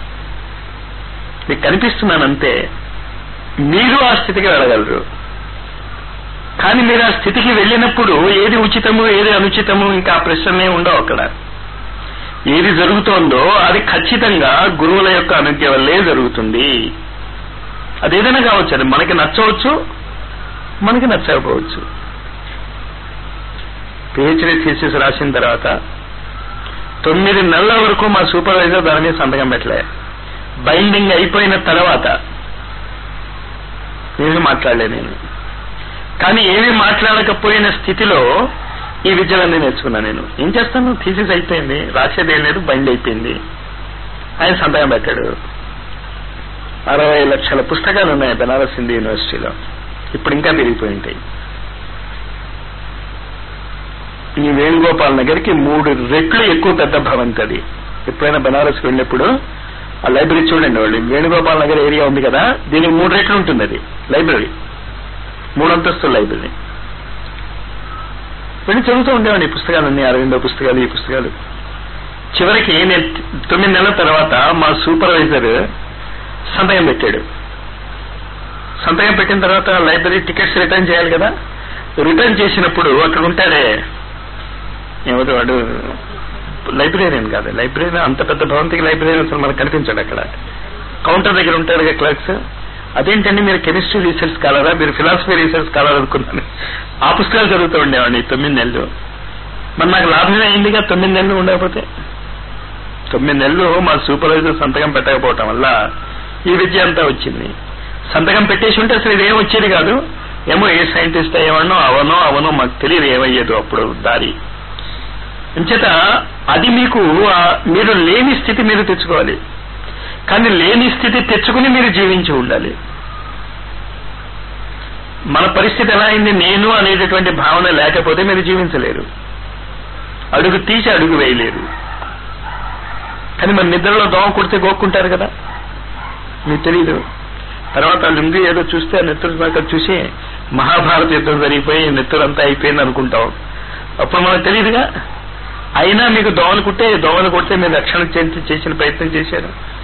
A: మీకు కనిపిస్తున్నాను అంతే మీరు ఆ స్థితికి వెళ్ళగలరు కానీ మీరు ఆ స్థితికి వెళ్ళినప్పుడు ఏది ఉచితము ఏది అనుచితము ఇంకా ఆ ప్రశ్నలే ఉండవు అక్కడ ఏది జరుగుతోందో అది ఖచ్చితంగా గురువుల యొక్క అనుజ్ఞ వల్లే జరుగుతుంది అదేదైనా కావచ్చు అది మనకి నచ్చవచ్చు మనకి నచ్చకపోవచ్చు పిహెచ్డి థీసిస్ రాసిన తర్వాత తొమ్మిది నెలల వరకు మా సూపర్వైజర్ దాని మీద సంతకం పెట్టలే బైండింగ్ అయిపోయిన తర్వాత ఏమీ మాట్లాడలే నేను కానీ ఏమీ మాట్లాడకపోయిన స్థితిలో ఈ విద్యలన్నీ నేర్చుకున్నా నేను ఏం చేస్తాను థీసిస్ అయిపోయింది రాసేది ఏం లేదు బైండ్ అయిపోయింది ఆయన సంతకం పెట్టాడు అరవై లక్షల పుస్తకాలు ఉన్నాయి బెనారస్ హిందూ యూనివర్సిటీలో ఇప్పుడు ఇంకా పెరిగిపోయి ఉంటాయి ఈ వేణుగోపాల్ నగర్కి మూడు రెట్లు ఎక్కువ పెద్ద భవంతి అది ఎప్పుడైనా బెనారస్ వెళ్ళినప్పుడు ఆ లైబ్రరీ చూడండి వాళ్ళు వేణుగోపాల్ నగర్ ఏరియా ఉంది కదా దీనికి మూడు రెట్లు ఉంటుంది అది లైబ్రరీ మూడంతస్తుల లైబ్రరీ వెళ్ళి చదువుతూ ఉండేవాడిని ఈ పుస్తకాలన్నీ అరవిందో పుస్తకాలు ఈ పుస్తకాలు చివరికి నేను తొమ్మిది నెలల తర్వాత మా సూపర్వైజర్ సంతకం పెట్టాడు సంతకం పెట్టిన తర్వాత లైబ్రరీ టికెట్స్ రిటర్న్ చేయాలి కదా రిటర్న్ చేసినప్పుడు అక్కడ ఉంటాడే ఎవరు వాడు లైబ్రేరియన్ కాదు లైబ్రరీ అంత పెద్ద భవంతికి లైబ్రరీన్ అసలు మనకు కనిపించాడు అక్కడ కౌంటర్ దగ్గర ఉంటాడు కదా క్లర్క్స్ అదేంటండి మీరు కెమిస్ట్రీ రీసెర్చ్ స్కాలరా మీరు ఫిలాసఫీ రీసెర్చ్ స్కాలర్ అనుకున్నాను ఆ పుస్తకాలు చదువుతూ ఉండేవాడిని తొమ్మిది నెలలు మరి నాకు లాభమే అయిందిగా తొమ్మిది నెలలు ఉండకపోతే తొమ్మిది నెలలు మా సూపర్వైజర్ సంతకం పెట్టకపోవటం వల్ల ఈ విద్య అంతా వచ్చింది సంతకం పెట్టేసి ఉంటే అసలు ఇదేం వచ్చేది కాదు ఏమో ఏ సైంటిస్ట్ ఏమన్నో అవనో అవనో మాకు తెలియదు ఏమయ్యేదో అప్పుడు దారి అంచేత అది మీకు ఆ మీరు లేని స్థితి మీరు తెచ్చుకోవాలి కానీ లేని స్థితి తెచ్చుకుని మీరు జీవించి ఉండాలి మన పరిస్థితి ఎలా అయింది నేను అనేటటువంటి భావన లేకపోతే మీరు జీవించలేరు అడుగు తీసి అడుగు వేయలేరు కానీ మన నిద్రలో దోమ కొడితే గోక్కుంటారు కదా మీకు తెలీదు తర్వాత లుంగి ఏదో చూస్తే ఆ నెత్తురు దాకా చూసి మహాభారత యుద్ధం జరిగిపోయి నెత్తురంతా అయిపోయింది అనుకుంటాం అప్పుడు మనకు తెలియదుగా అయినా మీకు దోమలు కుట్టే దోమలు కొడితే మీరు రక్షణ చేసి చేసిన ప్రయత్నం చేశారు